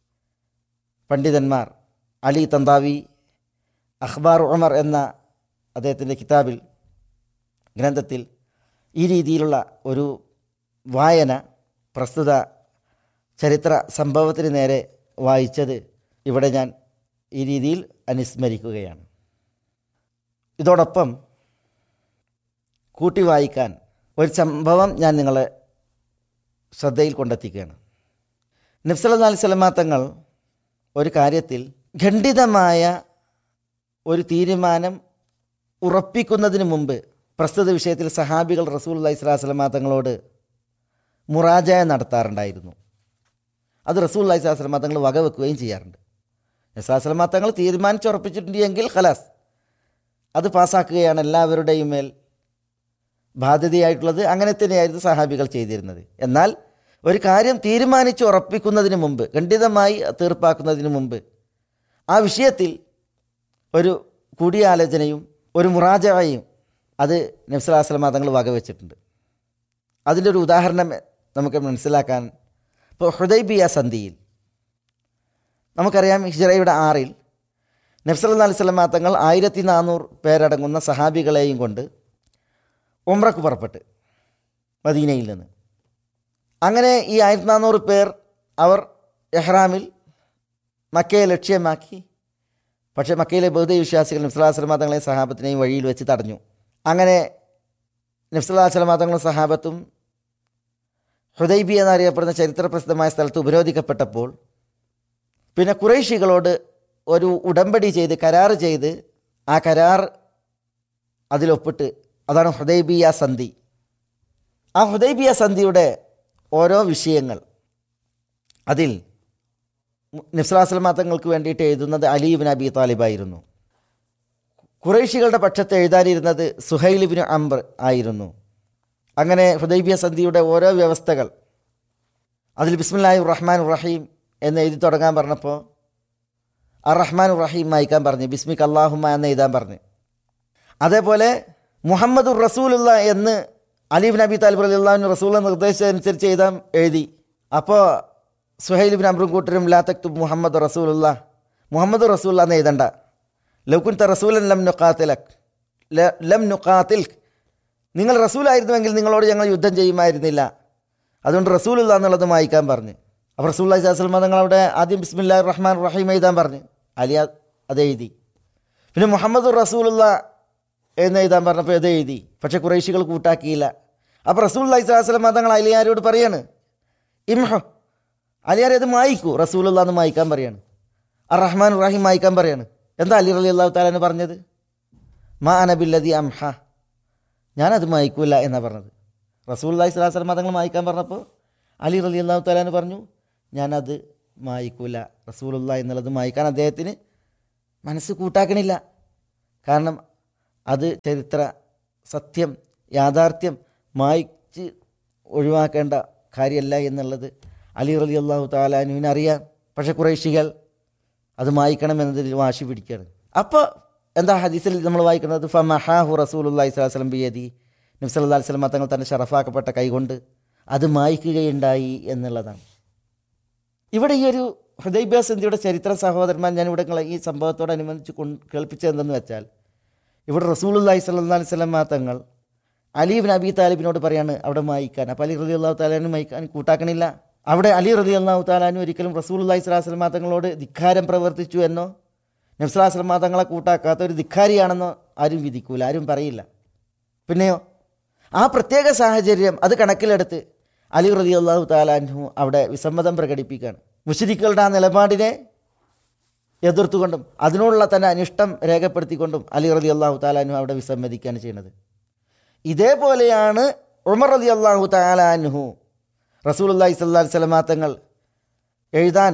പണ്ഡിതന്മാർ അലി തന്താവി അഖ്ബാർ ഉമർ എന്ന അദ്ദേഹത്തിൻ്റെ കിതാബിൽ ഗ്രന്ഥത്തിൽ ഈ രീതിയിലുള്ള ഒരു വായന പ്രസ്തുത ചരിത്ര സംഭവത്തിന് നേരെ വായിച്ചത് ഇവിടെ ഞാൻ ഈ രീതിയിൽ അനുസ്മരിക്കുകയാണ് ഇതോടൊപ്പം കൂട്ടി വായിക്കാൻ ഒരു സംഭവം ഞാൻ നിങ്ങളെ ശ്രദ്ധയിൽ കൊണ്ടെത്തിക്കുകയാണ് നബ്സല അലൈഹി സ്വലമാ തങ്ങൾ ഒരു കാര്യത്തിൽ ഖണ്ഡിതമായ ഒരു തീരുമാനം ഉറപ്പിക്കുന്നതിന് മുമ്പ് പ്രസ്തുത വിഷയത്തിൽ സഹാബികൾ റസൂൽ അള്ളഹി സ്വലാസ്ലമാ തങ്ങളോട് മുറാജായ നടത്താറുണ്ടായിരുന്നു അത് റസൂൽ അള്ളഹി സ്വലാസ്ലമാ തങ്ങൾ വകവെക്കുകയും ചെയ്യാറുണ്ട് നസ്ലാസ്ലമാ തങ്ങൾ തീരുമാനിച്ചുറപ്പിച്ചിട്ടുണ്ട് എങ്കിൽ ഖലാസ് അത് പാസ്സാക്കുകയാണ് എല്ലാവരുടെയും മേൽ ബാധ്യതയായിട്ടുള്ളത് അങ്ങനെ തന്നെയായിരുന്നു സഹാബികൾ ചെയ്തിരുന്നത് എന്നാൽ ഒരു കാര്യം തീരുമാനിച്ച് ഉറപ്പിക്കുന്നതിന് മുമ്പ് ഖണ്ഡിതമായി തീർപ്പാക്കുന്നതിന് മുമ്പ് ആ വിഷയത്തിൽ ഒരു കൂടിയാലോചനയും ഒരു മുറാജയും അത് നബ്സലാസ്ലമ തങ്ങൾ വകവെച്ചിട്ടുണ്ട് അതിൻ്റെ ഒരു ഉദാഹരണം നമുക്ക് മനസ്സിലാക്കാൻ ഇപ്പോൾ ഹുദൈബിയ സന്ധിയിൽ നമുക്കറിയാം ഹിജറയുടെ ആറിൽ നബ്സല്ലാ അലൈഹി സ്വലമ തങ്ങൾ ആയിരത്തി നാനൂറ് പേരടങ്ങുന്ന സഹാബികളെയും കൊണ്ട് ഉംറക്ക് പുറപ്പെട്ട് മദീനയിൽ നിന്ന് അങ്ങനെ ഈ ആയിരത്തി നാനൂറ് പേർ അവർ എഹ്റാമിൽ മക്കയെ ലക്ഷ്യമാക്കി പക്ഷേ മക്കയിലെ ബഹുദൈ വിശ്വാസികൾ നബ്സലാസ്ലമ തങ്ങളെയും സഹാബത്തിനെയും വഴിയിൽ വെച്ച് തടഞ്ഞു അങ്ങനെ നബ്സലാസ്ലമ തങ്ങളും സഹാബത്തും ഹുദൈബി എന്നറിയപ്പെടുന്ന ചരിത്ര പ്രസിദ്ധമായ സ്ഥലത്ത് ഉപരോധിക്കപ്പെട്ടപ്പോൾ പിന്നെ കുറേശികളോട് ഒരു ഉടമ്പടി ചെയ്ത് കരാർ ചെയ്ത് ആ കരാർ അതിലൊപ്പിട്ട് അതാണ് ഹുദൈബിയ സന്ധി ആ ഹുദൈബിയ സന്ധിയുടെ ഓരോ വിഷയങ്ങൾ അതിൽ നബ്സലാസ്ലമ തങ്ങൾക്ക് വേണ്ടിയിട്ട് എഴുതുന്നത് അലീബിൻ അബി താലിബായിരുന്നു കുറേശികളുടെ പക്ഷത്ത് എഴുതാനിരുന്നത് സുഹൈലിബിന് അംബർ ആയിരുന്നു അങ്ങനെ ഹുദൈബിയ സന്ധിയുടെ ഓരോ വ്യവസ്ഥകൾ അതിൽ ബിസ്മില്ലാഹി റഹ്മാൻ റഹീം എന്ന് എഴുതി തുടങ്ങാൻ പറഞ്ഞപ്പോൾ അർ റഹ്മാൻ റഹീം വായിക്കാൻ പറഞ്ഞു ബിസ്മിക് അള്ളാഹുമ എന്ന് എഴുതാൻ പറഞ്ഞു അതേപോലെ മുഹമ്മദുർ റസൂലുള്ള എന്ന് അലീബിൻ അബി താലിബ് അലി അള്ളാഹുവിന് റസൂല നിർദ്ദേശിച്ചതനുസരിച്ച് എഴുതാൻ എഴുതി അപ്പോൾ സുഹൈലിബിൻ അമ്രും കൂട്ടരും ലാ തക്തു മുഹമ്മദ് റസൂലുള്ള മുഹമ്മദ് റസൂല്ല എന്ന് എഴുതണ്ട ലൗകുൻത റസൂലൻ ലം നുഖാത്തിലക് ലം നുഖാത്തിൽക്ക് നിങ്ങൾ റസൂലായിരുന്നുവെങ്കിൽ നിങ്ങളോട് ഞങ്ങൾ യുദ്ധം ചെയ്യുമായിരുന്നില്ല അതുകൊണ്ട് റസൂലുള്ള എന്നുള്ളത് വായിക്കാൻ പറഞ്ഞു അപ്പോൾ റസൂല്ലാ സ്വലമ നിങ്ങൾ അവിടെ ആദ്യം ബിസ്മില്ലാ റഹ്മാൻ റഹീം എഴുതാൻ പറഞ്ഞു അലി അത് എഴുതി പിന്നെ മുഹമ്മദ് റസൂലുള്ള എന്ന് എഴുതാൻ പറഞ്ഞപ്പോൾ ഇത് എഴുതി പക്ഷേ കുറേശികൾ കൂട്ടാക്കിയില്ല അപ്പോൾ റസൂൽ സ്വലമ തങ്ങൾ അലിയാരോട് പറയാണ് ഇംഹ അലിയാർ ഇത് മായിക്കൂ റസൂലുള്ള എന്ന് മായിക്കാൻ പറയാണ് അർ റഹ്മാൻ റഹീം മായിക്കാൻ പറയാണ് എന്താ അലി അലി അള്ളാഹു താലാന്ന് പറഞ്ഞത് മാ അനബില്ലതി അംഹ ഞാനത് മായിക്കൂല എന്നാണ് പറഞ്ഞത് റസൂൽ അള്ളഹി സ്വലാസ്ലം മതങ്ങൾ മായിക്കാൻ പറഞ്ഞപ്പോൾ അലി റലി അള്ളാഹു താലാന്ന് പറഞ്ഞു ഞാനത് മായിക്കൂല റസൂലുള്ള എന്നുള്ളത് മായ്ക്കാൻ അദ്ദേഹത്തിന് മനസ്സ് കൂട്ടാക്കണില്ല കാരണം അത് ചരിത്ര സത്യം യാഥാർത്ഥ്യം മായ്ച്ച് ഒഴിവാക്കേണ്ട കാര്യമല്ല എന്നുള്ളത് അലി റലി അള്ളാഹു താലാനുവിന് അറിയാം പക്ഷെ കുറേശികൾ അത് മായ്ക്കണം എന്നതിൽ വാശി പിടിക്കുകയാണ് അപ്പോൾ എന്താ ഹദീസിൽ നമ്മൾ വായിക്കുന്നത് ഫമഹാഹു റസൂലുല്ലാഹി സ്വലാഹു വസ്ലം ബിയതി നബ്സല്ലാ വസ്ലം തങ്ങൾ തന്നെ ഷറഫാക്കപ്പെട്ട കൈകൊണ്ട് അത് മായ്ക്കുകയുണ്ടായി എന്നുള്ളതാണ് ഇവിടെ ഈ ഒരു ഹൃദയഭ്യാസന്ധിയുടെ ചരിത്ര സഹോദരന്മാർ ഞാൻ ഇവിടെ നിങ്ങളെ ഈ സംഭവത്തോടനുബന്ധിച്ച് കൊണ്ട് കേൾപ്പിച്ചതെന്തെന്ന് വെച്ചാൽ ഇവിടെ റസൂലുല്ലാഹി സ്വല്ലാ അലൈഹി സ്വലം തങ്ങൾ അലീബിൻ അബി താലിബിനോട് പറയാണ് അവിടെ മായിക്കാൻ അപ്പോൾ അലി റലി അള്ളാഹു താലാനും മായിക്കാൻ കൂട്ടാക്കണില്ല അവിടെ അലി റലി അള്ളാഹു താലാനും ഒരിക്കലും റസൂലുല്ലാഹി സ്വലാഹു വസ്ലം തങ്ങളോട് ധിക്കാരം പ്രവർത്തിച്ചു എന്നോ നബ്സലാസ്ലം തങ്ങളെ കൂട്ടാക്കാത്ത ഒരു ധിക്കാരിയാണെന്നോ ആരും വിധിക്കൂല ആരും പറയില്ല പിന്നെയോ ആ പ്രത്യേക സാഹചര്യം അത് കണക്കിലെടുത്ത് അലി റലി അള്ളാഹു താലാൻഹു അവിടെ വിസമ്മതം പ്രകടിപ്പിക്കുകയാണ് മുഷരിക്കളുടെ ആ നിലപാടിനെ എതിർത്തുകൊണ്ടും അതിനോടുള്ള തന്നെ അനിഷ്ടം രേഖപ്പെടുത്തിക്കൊണ്ടും അലി റലി അള്ളാഹു താലാൻഹു അവിടെ വിസമ്മതിക്കുകയാണ് ചെയ്യുന്നത് ഇതേപോലെയാണ് ഉമർ റലി അള്ളാഹു താലാൻഹു റസൂൽ അള്ളാഹി സ്വല്ലാ സ്വലമാ തങ്ങൾ എഴുതാൻ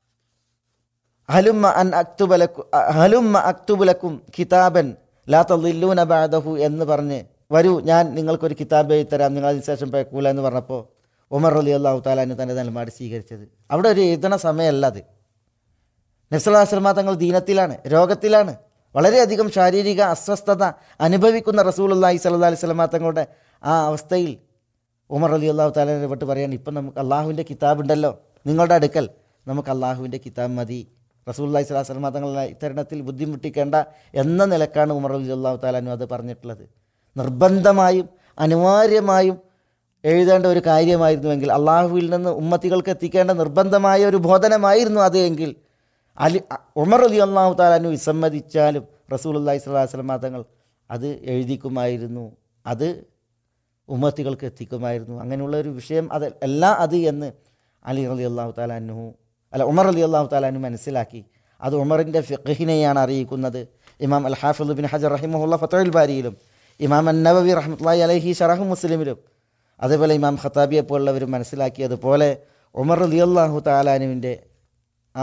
ഹലുമ്മ അൻ അക്തുബലക്കു ഹലുമ്മ അക്തുബുലക്കും കിതാബൻ ലാ തല്ലില്ലൂന ബാദഹു എന്ന് പറഞ്ഞ് വരൂ ഞാൻ നിങ്ങൾക്കൊരു കിതാബ് എഴുതി തരാം നിങ്ങൾ അതിന് ശേഷം പേക്കൂല എന്ന് പറഞ്ഞപ്പോൾ ഉമർ അലി അള്ളാഹു താലാന് തൻ്റെ നിലപാട് സ്വീകരിച്ചത് അവിടെ ഒരു എഴുതണ സമയമല്ല അത് നബ്സലാസ്ലമ തങ്ങൾ ദീനത്തിലാണ് രോഗത്തിലാണ് വളരെയധികം ശാരീരിക അസ്വസ്ഥത അനുഭവിക്കുന്ന റസൂൽ അള്ളാഹി സല്ലാ അലൈഹി സ്വലമാ തങ്ങളുടെ ആ അവസ്ഥയിൽ ഉമർ അലി അള്ളാഹു താലാനെ പെട്ട് പറയാണ് ഇപ്പം നമുക്ക് അള്ളാഹുവിൻ്റെ കിതാബ് ഉണ്ടല്ലോ നിങ്ങളുടെ അടുക്കൽ നമുക്ക് അള്ളാഹുവിൻ്റെ കിതാബ് മതി റസൂല്ലാഹി സ്വലാഹു സ്വലമ തങ്ങളെ ഇത്തരണത്തിൽ ബുദ്ധിമുട്ടിക്കേണ്ട എന്ന നിലക്കാണ് ഉമർ അലി അള്ളാഹു താലാനു അത് പറഞ്ഞിട്ടുള്ളത് നിർബന്ധമായും അനിവാര്യമായും എഴുതേണ്ട ഒരു കാര്യമായിരുന്നുവെങ്കിൽ അള്ളാഹുവിൽ നിന്ന് ഉമ്മത്തികൾക്ക് എത്തിക്കേണ്ട നിർബന്ധമായ ഒരു ബോധനമായിരുന്നു അത് എങ്കിൽ അലി ഉമർ അലി അള്ളാഹു താലാനു വിസമ്മതിച്ചാലും റസൂൽ അള്ളാഹി സ്വലാഹു സ്വലമ തങ്ങൾ അത് എഴുതിക്കുമായിരുന്നു അത് ഉമ്മത്തികൾക്ക് എത്തിക്കുമായിരുന്നു അങ്ങനെയുള്ള ഒരു വിഷയം അത് അല്ല അത് എന്ന് അലി അലി അള്ളാഹു താലാനു അല്ല ഉമർ അലി അള്ളാഹു താലാനു മനസ്സിലാക്കി അത് ഉമറിൻ്റെ ഫിഖിനെയാണ് അറിയിക്കുന്നത് ഇമാം അൽ ഹാഫിദ് ബിൻ ഹജർ റഹിമുല്ല ഫത്തുൽ ബാരിയിലും ഇമാം അൻ നബവി റഹ്മത്തുള്ളി അലഹി ഷറഹു മുസ്ലിമിലും അതേപോലെ ഇമാം ഖത്താബിയെ പോലുള്ളവരും മനസ്സിലാക്കിയതുപോലെ ഉമർ അലി അള്ളാഹു താലാനുവിൻ്റെ ആ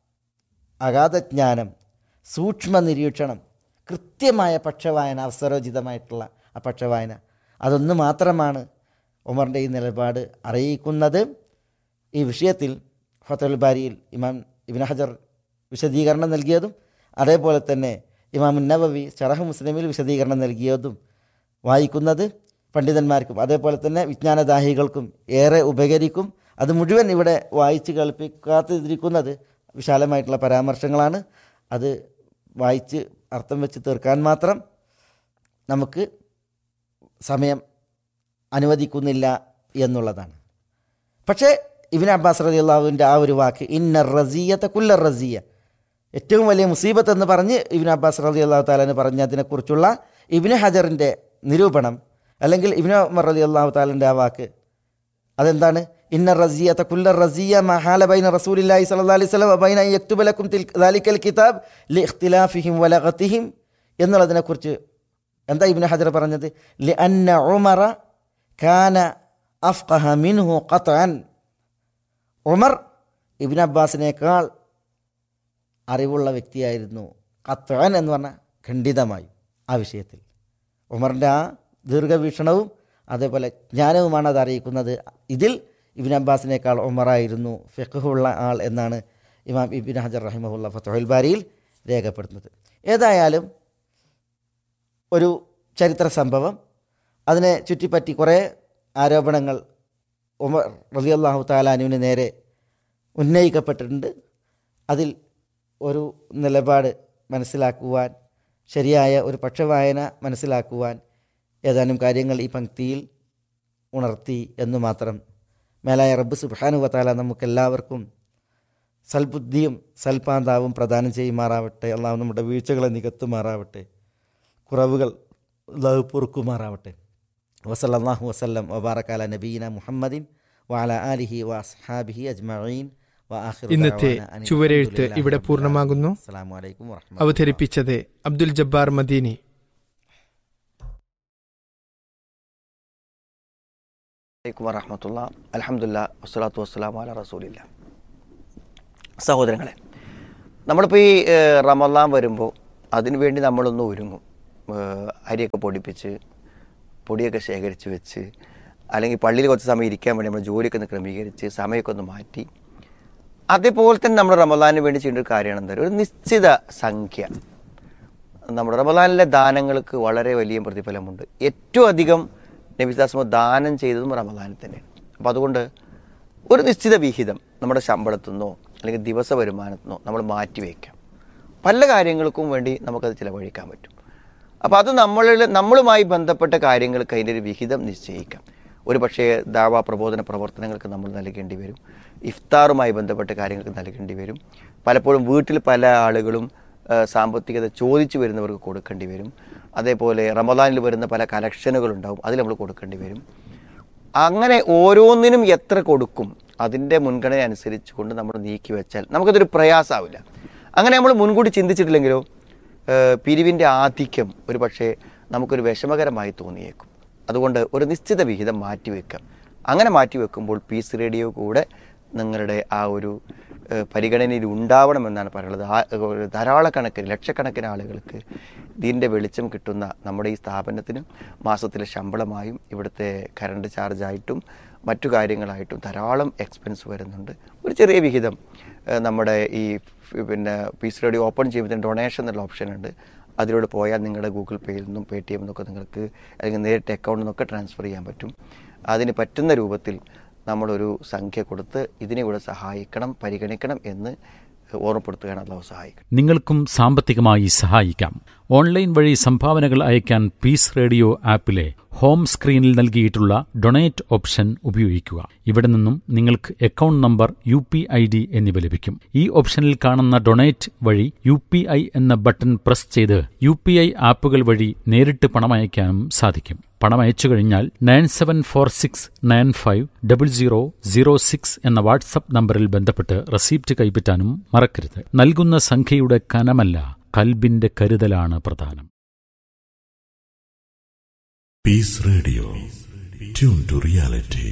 അഗാധജ്ഞാനം സൂക്ഷ്മ നിരീക്ഷണം കൃത്യമായ പക്ഷവായന അവസരോചിതമായിട്ടുള്ള ആ പക്ഷവായന അതൊന്ന് മാത്രമാണ് ഉമറിൻ്റെ ഈ നിലപാട് അറിയിക്കുന്നത് ഈ വിഷയത്തിൽ ഫത്തുൽ ബാരിയിൽ ഇമാം ഇബിൻ ഹജർ വിശദീകരണം നൽകിയതും അതേപോലെ തന്നെ ഇമാം നബവി ഷറഹ് മുസ്ലിമിൽ വിശദീകരണം നൽകിയതും വായിക്കുന്നത് പണ്ഡിതന്മാർക്കും അതേപോലെ തന്നെ വിജ്ഞാനദാഹികൾക്കും ഏറെ ഉപകരിക്കും അത് മുഴുവൻ ഇവിടെ വായിച്ച് കേൾപ്പിക്കാത്തിരിക്കുന്നത് വിശാലമായിട്ടുള്ള പരാമർശങ്ങളാണ് അത് വായിച്ച് അർത്ഥം വെച്ച് തീർക്കാൻ മാത്രം നമുക്ക് സമയം അനുവദിക്കുന്നില്ല എന്നുള്ളതാണ് പക്ഷേ ഇബിൻ അബ്ബാസ് റതി അള്ളാഹുവിൻ്റെ ആ ഒരു വാക്ക് ഇന്ന റസിയത്തെ കുല്ല റസിയ ഏറ്റവും വലിയ മുസീബത്ത് എന്ന് പറഞ്ഞ് ഇബിൻ അബ്ബാസ് റതി അള്ളാഹു താലാന് പറഞ്ഞതിനെക്കുറിച്ചുള്ള ഇബിന് ഹജറിൻ്റെ നിരൂപണം അല്ലെങ്കിൽ ഇബിന് ഉമർ റതി അള്ളാഹു താലിൻ്റെ ആ വാക്ക് അതെന്താണ് ഇന്ന റസിയത്തെ കുല്ല റസിയ മഹാല ബൈന റസൂലില്ലാഹി സല്ലല്ലാഹു അലൈഹി വസല്ലം ബൈന യക്തുബലക്കും ദാലിക്കൽ കിതാബ് ലി ഇഖ്തിലാഫിഹിം വലഗതിഹിം എന്നുള്ളതിനെക്കുറിച്ച് എന്താ ഇബ്നു ഹജർ പറഞ്ഞത് ലി അന്ന ഉമറ കാന അഫ്ഖഹ മിൻഹു ഖത്അൻ ഉമർ ഇബ്നു അബ്ബാസിനേക്കാൾ അറിവുള്ള വ്യക്തിയായിരുന്നു ഖത്അൻ എന്ന് പറഞ്ഞാൽ ഖണ്ഡിതമായും ആ വിഷയത്തിൽ ഉമറിൻ്റെ ആ ദീർഘവീക്ഷണവും അതേപോലെ ജ്ഞാനവുമാണ് അത് അറിയിക്കുന്നത് ഇതിൽ ഇബിൻ അബ്ബാസിനേക്കാൾ ഉമറായിരുന്നു ഫിഖുള്ള ആൾ എന്നാണ് ഇമാം ഇബിൻ ഹജർ റഹിമഹുല്ല ഫത്തുൽ ബാരിയിൽ രേഖപ്പെടുത്തുന്നത് ഏതായാലും ഒരു ചരിത്ര സംഭവം അതിനെ ചുറ്റിപ്പറ്റി കുറേ ആരോപണങ്ങൾ ഉമർ റലിയല്ലാഹു താലാനുവിന് നേരെ ഉന്നയിക്കപ്പെട്ടിട്ടുണ്ട് അതിൽ ഒരു നിലപാട് മനസ്സിലാക്കുവാൻ ശരിയായ ഒരു പക്ഷവായന മനസ്സിലാക്കുവാൻ ഏതാനും കാര്യങ്ങൾ ഈ പങ്ക്തിയിൽ ഉണർത്തി എന്ന് മാത്രം മേലായ റബ്ബ് സുബാനു വത്താല നമുക്കെല്ലാവർക്കും സൽബുദ്ധിയും സൽപാന്താവും പ്രദാനം ചെയ്യുമാറാവട്ടെ അള്ളാഹു നമ്മുടെ വീഴ്ചകളെ നികത്തുമാറാവട്ടെ കുറവുകൾ അള്ളാഹു പൊറുക്കുമാറാവട്ടെ വസല്ലാഹു വസ്ലം വബാറക്കാല നബീന മുഹമ്മദിൻ വാല ആലിഹി വസ്ഹാബിഹി അജ്മീൻ ഇന്നത്തെ ചുവരെഴുത്ത് ഇവിടെ പൂർണ്ണമാകുന്നു അസ്സലാമു അലൈക്കും വറഹ്മത്തുള്ളാഹി അവതരിപ്പിച്ചത് അബ്ദുൽ ജബ്ബാർ മദീനി വലൈക്കും വറഹമത്തുള്ള അലഹമുല്ല വസ്സലാത്തു വസ്സലാം അല റസൂലില്ല സഹോദരങ്ങളെ നമ്മളിപ്പോൾ ഈ ഏഹ്, റമദാൻ വരുമ്പോൾ അതിനു വേണ്ടി നമ്മളൊന്ന് ഒരുങ്ങും ഏഹ്, അരിയൊക്കെ പൊടിപ്പിച്ച് പൊടിയൊക്കെ ശേഖരിച്ച് വെച്ച് അല്ലെങ്കിൽ പള്ളിയിൽ കുറച്ച് സമയം ഇരിക്കാൻ വേണ്ടി നമ്മൾ ജോലിയൊക്കെ ഒന്ന് ക്രമീകരിച്ച് സമയമൊക്കെ ഒന്ന് മാറ്റി അതേപോലെ തന്നെ നമ്മൾ റമദാനിന് വേണ്ടി ചെയ്യേണ്ട ഒരു കാര്യമാണ് എന്താ പറയുക ഒരു നിശ്ചിത സംഖ്യ നമ്മുടെ റമദാനിലെ ദാനങ്ങൾക്ക് വളരെ വലിയ പ്രതിഫലമുണ്ട് ഏറ്റവും അധികം നബിദാസ്മ ദാനം ചെയ്തതും റമദാനിൽ തന്നെയാണ് അപ്പം അതുകൊണ്ട് ഒരു നിശ്ചിത വിഹിതം നമ്മുടെ ശമ്പളത്തിൽ നിന്നോ അല്ലെങ്കിൽ ദിവസ വരുമാനത്തിൽ നിന്നോ നമ്മൾ മാറ്റി വയ്ക്കാം പല കാര്യങ്ങൾക്കും വേണ്ടി നമുക്കത് ചിലവഴിക്കാൻ പറ്റും അപ്പോൾ അത് നമ്മളിൽ നമ്മളുമായി ബന്ധപ്പെട്ട കാര്യങ്ങൾക്ക് അതിൻ്റെ ഒരു വിഹിതം നിശ്ചയിക്കാം ഒരു പക്ഷേ ദാവാ പ്രബോധന പ്രവർത്തനങ്ങൾക്ക് നമ്മൾ നൽകേണ്ടി വരും ഇഫ്താറുമായി ബന്ധപ്പെട്ട കാര്യങ്ങൾക്ക് നൽകേണ്ടി വരും പലപ്പോഴും വീട്ടിൽ പല ആളുകളും ആ, സാമ്പത്തികത ചോദിച്ചു വരുന്നവർക്ക് കൊടുക്കേണ്ടി വരും അതേപോലെ റമദാനിൽ വരുന്ന പല കലക്ഷനുകളുണ്ടാവും അതിൽ നമ്മൾ കൊടുക്കേണ്ടി വരും അങ്ങനെ ഓരോന്നിനും എത്ര കൊടുക്കും അതിൻ്റെ മുൻഗണന അനുസരിച്ച് കൊണ്ട് നമ്മൾ നീക്കി വെച്ചാൽ നമുക്കതൊരു പ്രയാസമാവില്ല അങ്ങനെ നമ്മൾ മുൻകൂട്ടി ചിന്തിച്ചിട്ടില്ലെങ്കിലോ ഏഹ് പിരിവിൻ്റെ ആധിക്യം ഒരു പക്ഷേ നമുക്കൊരു വിഷമകരമായി തോന്നിയേക്കും അതുകൊണ്ട് ഒരു നിശ്ചിത വിഹിതം മാറ്റിവെക്കാം അങ്ങനെ മാറ്റിവെക്കുമ്പോൾ പീസ് റേഡിയോ കൂടെ നിങ്ങളുടെ ആ ഒരു ഏഹ് പരിഗണനയിൽ ഉണ്ടാവണമെന്നാണ് പറയുന്നത് ആ ഒരു ധാരാളക്കണക്കിന് ലക്ഷക്കണക്കിന് ആളുകൾക്ക് ഇതിൻ്റെ വെളിച്ചം കിട്ടുന്ന നമ്മുടെ ഈ സ്ഥാപനത്തിന് മാസത്തിലെ ശമ്പളമായും ഇവിടുത്തെ കറണ്ട് ചാർജായിട്ടും മറ്റു കാര്യങ്ങളായിട്ടും ധാരാളം എക്സ്പെൻസ് വരുന്നുണ്ട് ഒരു ചെറിയ വിഹിതം ഏഹ് നമ്മുടെ ഈ ഫ് പിന്നെ പീസ് റേഡിയോ ഓപ്പൺ ചെയ്യുമ്പോൾ ഡൊണേഷൻ എന്നുള്ള ഓപ്ഷൻ ഉണ്ട് അതിലൂടെ പോയാൽ നിങ്ങളുടെ ഗൂഗിൾ പേയിൽ നിന്നും പേ ടി എം നിന്നൊക്കെ നിങ്ങൾക്ക് അല്ലെങ്കിൽ നേരിട്ട് അക്കൗണ്ടിൽ നിന്നൊക്കെ ട്രാൻസ്ഫർ ചെയ്യാൻ പറ്റും അതിന് പറ്റുന്ന രൂപത്തിൽ നമ്മളൊരു സംഖ്യ കൊടുത്ത് ഇതിനെ കൂടെ സഹായിക്കണം പരിഗണിക്കണം എന്ന് ഓർമ്മപ്പെടുത്തുകയാണ് അള്ളാഹു സഹായിക്കണം നിങ്ങൾക്കും സാമ്പത്തികമായി സഹായിക്കാം ഓൺലൈൻ വഴി സംഭാവനകൾ അയക്കാൻ പീസ് റേഡിയോ ആപ്പിലെ ഹോം സ്ക്രീനിൽ നൽകിയിട്ടുള്ള ഡൊണേറ്റ് ഓപ്ഷൻ ഉപയോഗിക്കുക ഇവിടെ നിന്നും നിങ്ങൾക്ക് account number U P I D എന്നിവ ലഭിക്കും ഈ ഓപ്ഷനിൽ കാണുന്ന ഡൊണേറ്റ് വഴി യു പി ഐ എന്ന ബട്ടൺ പ്രസ് ചെയ്ത് യു പി ഐ ആപ്പുകൾ വഴി നേരിട്ട് പണം അയക്കാനും സാധിക്കും പണം അയച്ചു കഴിഞ്ഞാൽ nine seven four six nine five double zero zero six എന്ന വാട്സപ്പ് നമ്പറിൽ ബന്ധപ്പെട്ട് റെസീപ്റ്റ് കൈപ്പറ്റാനും മറക്കരുത് നൽകുന്ന സംഖ്യയുടെ കനമല്ല കൽബിന്റെ കരുതലാണ് പ്രധാനം Peace Radio. Tune to reality.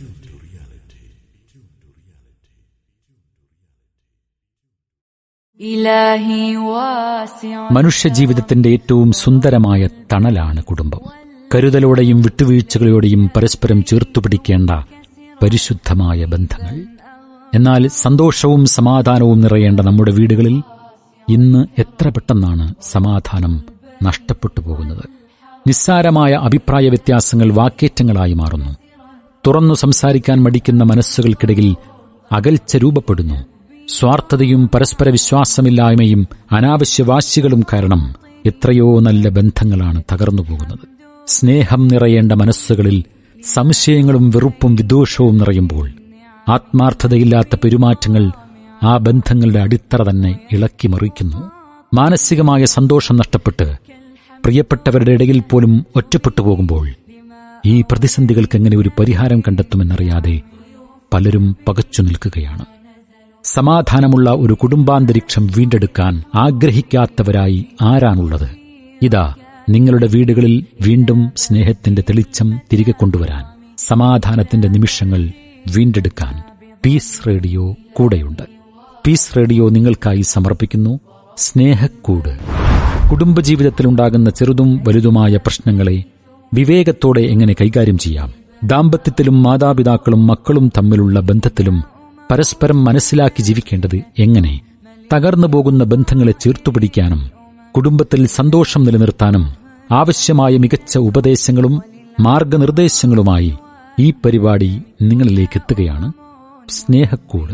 إلهي واسع മനുഷ്യജീവിതത്തിന്റെ ഏറ്റവും സുന്ദരമായ തണലാണ് കുടുംബം കരുതലോടെയും വിട്ടുവീഴ്ചകളോടെയും പരസ്പരം ചേർത്തുപിടിക്കേണ്ട പരിശുദ്ധമായ ബന്ധങ്ങൾ എന്നാൽ സന്തോഷവും സമാധാനവും നിറയേണ്ട നമ്മുടെ വീടുകളിൽ ഇന്ന് എത്ര പെട്ടെന്നാണ് സമാധാനം നഷ്ടപ്പെട്ടു പോകുന്നത് നിസ്സാരമായ അഭിപ്രായ വ്യത്യാസങ്ങൾ വാക്കേറ്റങ്ങളായി മാറുന്നു തുറന്നു സംസാരിക്കാൻ മടിക്കുന്ന മനസ്സുകൾക്കിടയിൽ അകൽച്ച രൂപപ്പെടുന്നു സ്വാർത്ഥതയും പരസ്പര വിശ്വാസമില്ലായ്മയും അനാവശ്യ വാശികളും കാരണം എത്രയോ നല്ല ബന്ധങ്ങളാണ് തകർന്നു പോകുന്നത് സ്നേഹം നിറയേണ്ട മനസ്സുകളിൽ സംശയങ്ങളും വെറുപ്പും വിദ്വേഷവും നിറയുമ്പോൾ ആത്മാർത്ഥതയില്ലാത്ത പെരുമാറ്റങ്ങൾ ആ ബന്ധങ്ങളുടെ അടിത്തറ തന്നെ ഇളക്കി മറിക്കുന്നു മാനസികമായ സന്തോഷം നഷ്ടപ്പെട്ട് പ്രിയപ്പെട്ടവരുടെ ഇടയിൽ പോലും ഒറ്റപ്പെട്ടു പോകുമ്പോൾ ഈ പ്രതിസന്ധികൾക്ക് എങ്ങനെ ഒരു പരിഹാരം കണ്ടെത്തുമെന്നറിയാതെ പലരും പകച്ചു നിൽക്കുകയാണ് സമാധാനമുള്ള ഒരു കുടുംബാന്തരീക്ഷം വീണ്ടെടുക്കാൻ ആഗ്രഹിക്കാത്തവരായി ആരാണുള്ളത് ഇതാ നിങ്ങളുടെ വീടുകളിൽ വീണ്ടും സ്നേഹത്തിന്റെ തെളിച്ചം തിരികെ കൊണ്ടുവരാൻ സമാധാനത്തിന്റെ നിമിഷങ്ങൾ വീണ്ടെടുക്കാൻ പീസ് റേഡിയോ കൂടെയുണ്ട് പീസ് റേഡിയോ നിങ്ങൾക്കായി സമർപ്പിക്കുന്നു സ്നേഹക്കൂട് കുടുംബജീവിതത്തിലുണ്ടാകുന്ന ചെറുതും വലുതുമായ പ്രശ്നങ്ങളെ വിവേകത്തോടെ എങ്ങനെ കൈകാര്യം ചെയ്യാം ദാമ്പത്യത്തിലും മാതാപിതാക്കളും മക്കളും തമ്മിലുള്ള ബന്ധത്തിലും പരസ്പരം മനസ്സിലാക്കി ജീവിക്കേണ്ടത് എങ്ങനെ തകർന്നു പോകുന്ന ബന്ധങ്ങളെ ചേർത്തുപിടിക്കാനും കുടുംബത്തിൽ സന്തോഷം നിലനിർത്താനും ആവശ്യമായ മികച്ച ഉപദേശങ്ങളും മാർഗനിർദ്ദേശങ്ങളുമായി ഈ പരിപാടി നിങ്ങളിലേക്ക് എത്തുകയാണ് സ്നേഹക്കൂട്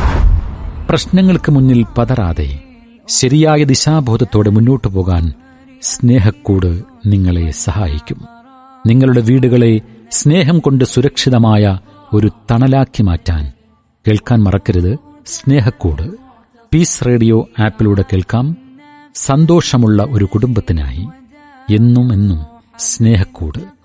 പ്രശ്നങ്ങൾക്ക് മുന്നിൽ പതറാതെ ശരിയായ ദിശാബോധത്തോടെ മുന്നോട്ടു പോകാൻ സ്നേഹക്കൂട് നിങ്ങളെ സഹായിക്കും നിങ്ങളുടെ വീടുകളെ സ്നേഹം കൊണ്ട് സുരക്ഷിതമായ ഒരു തണലാക്കി മാറ്റാൻ കേൾക്കാൻ മറക്കരുത് സ്നേഹക്കൂട് പീസ് റേഡിയോ ആപ്പിലൂടെ കേൾക്കാം സന്തോഷമുള്ള ഒരു കുടുംബത്തിനായി എന്നും എന്നും സ്നേഹക്കൂട്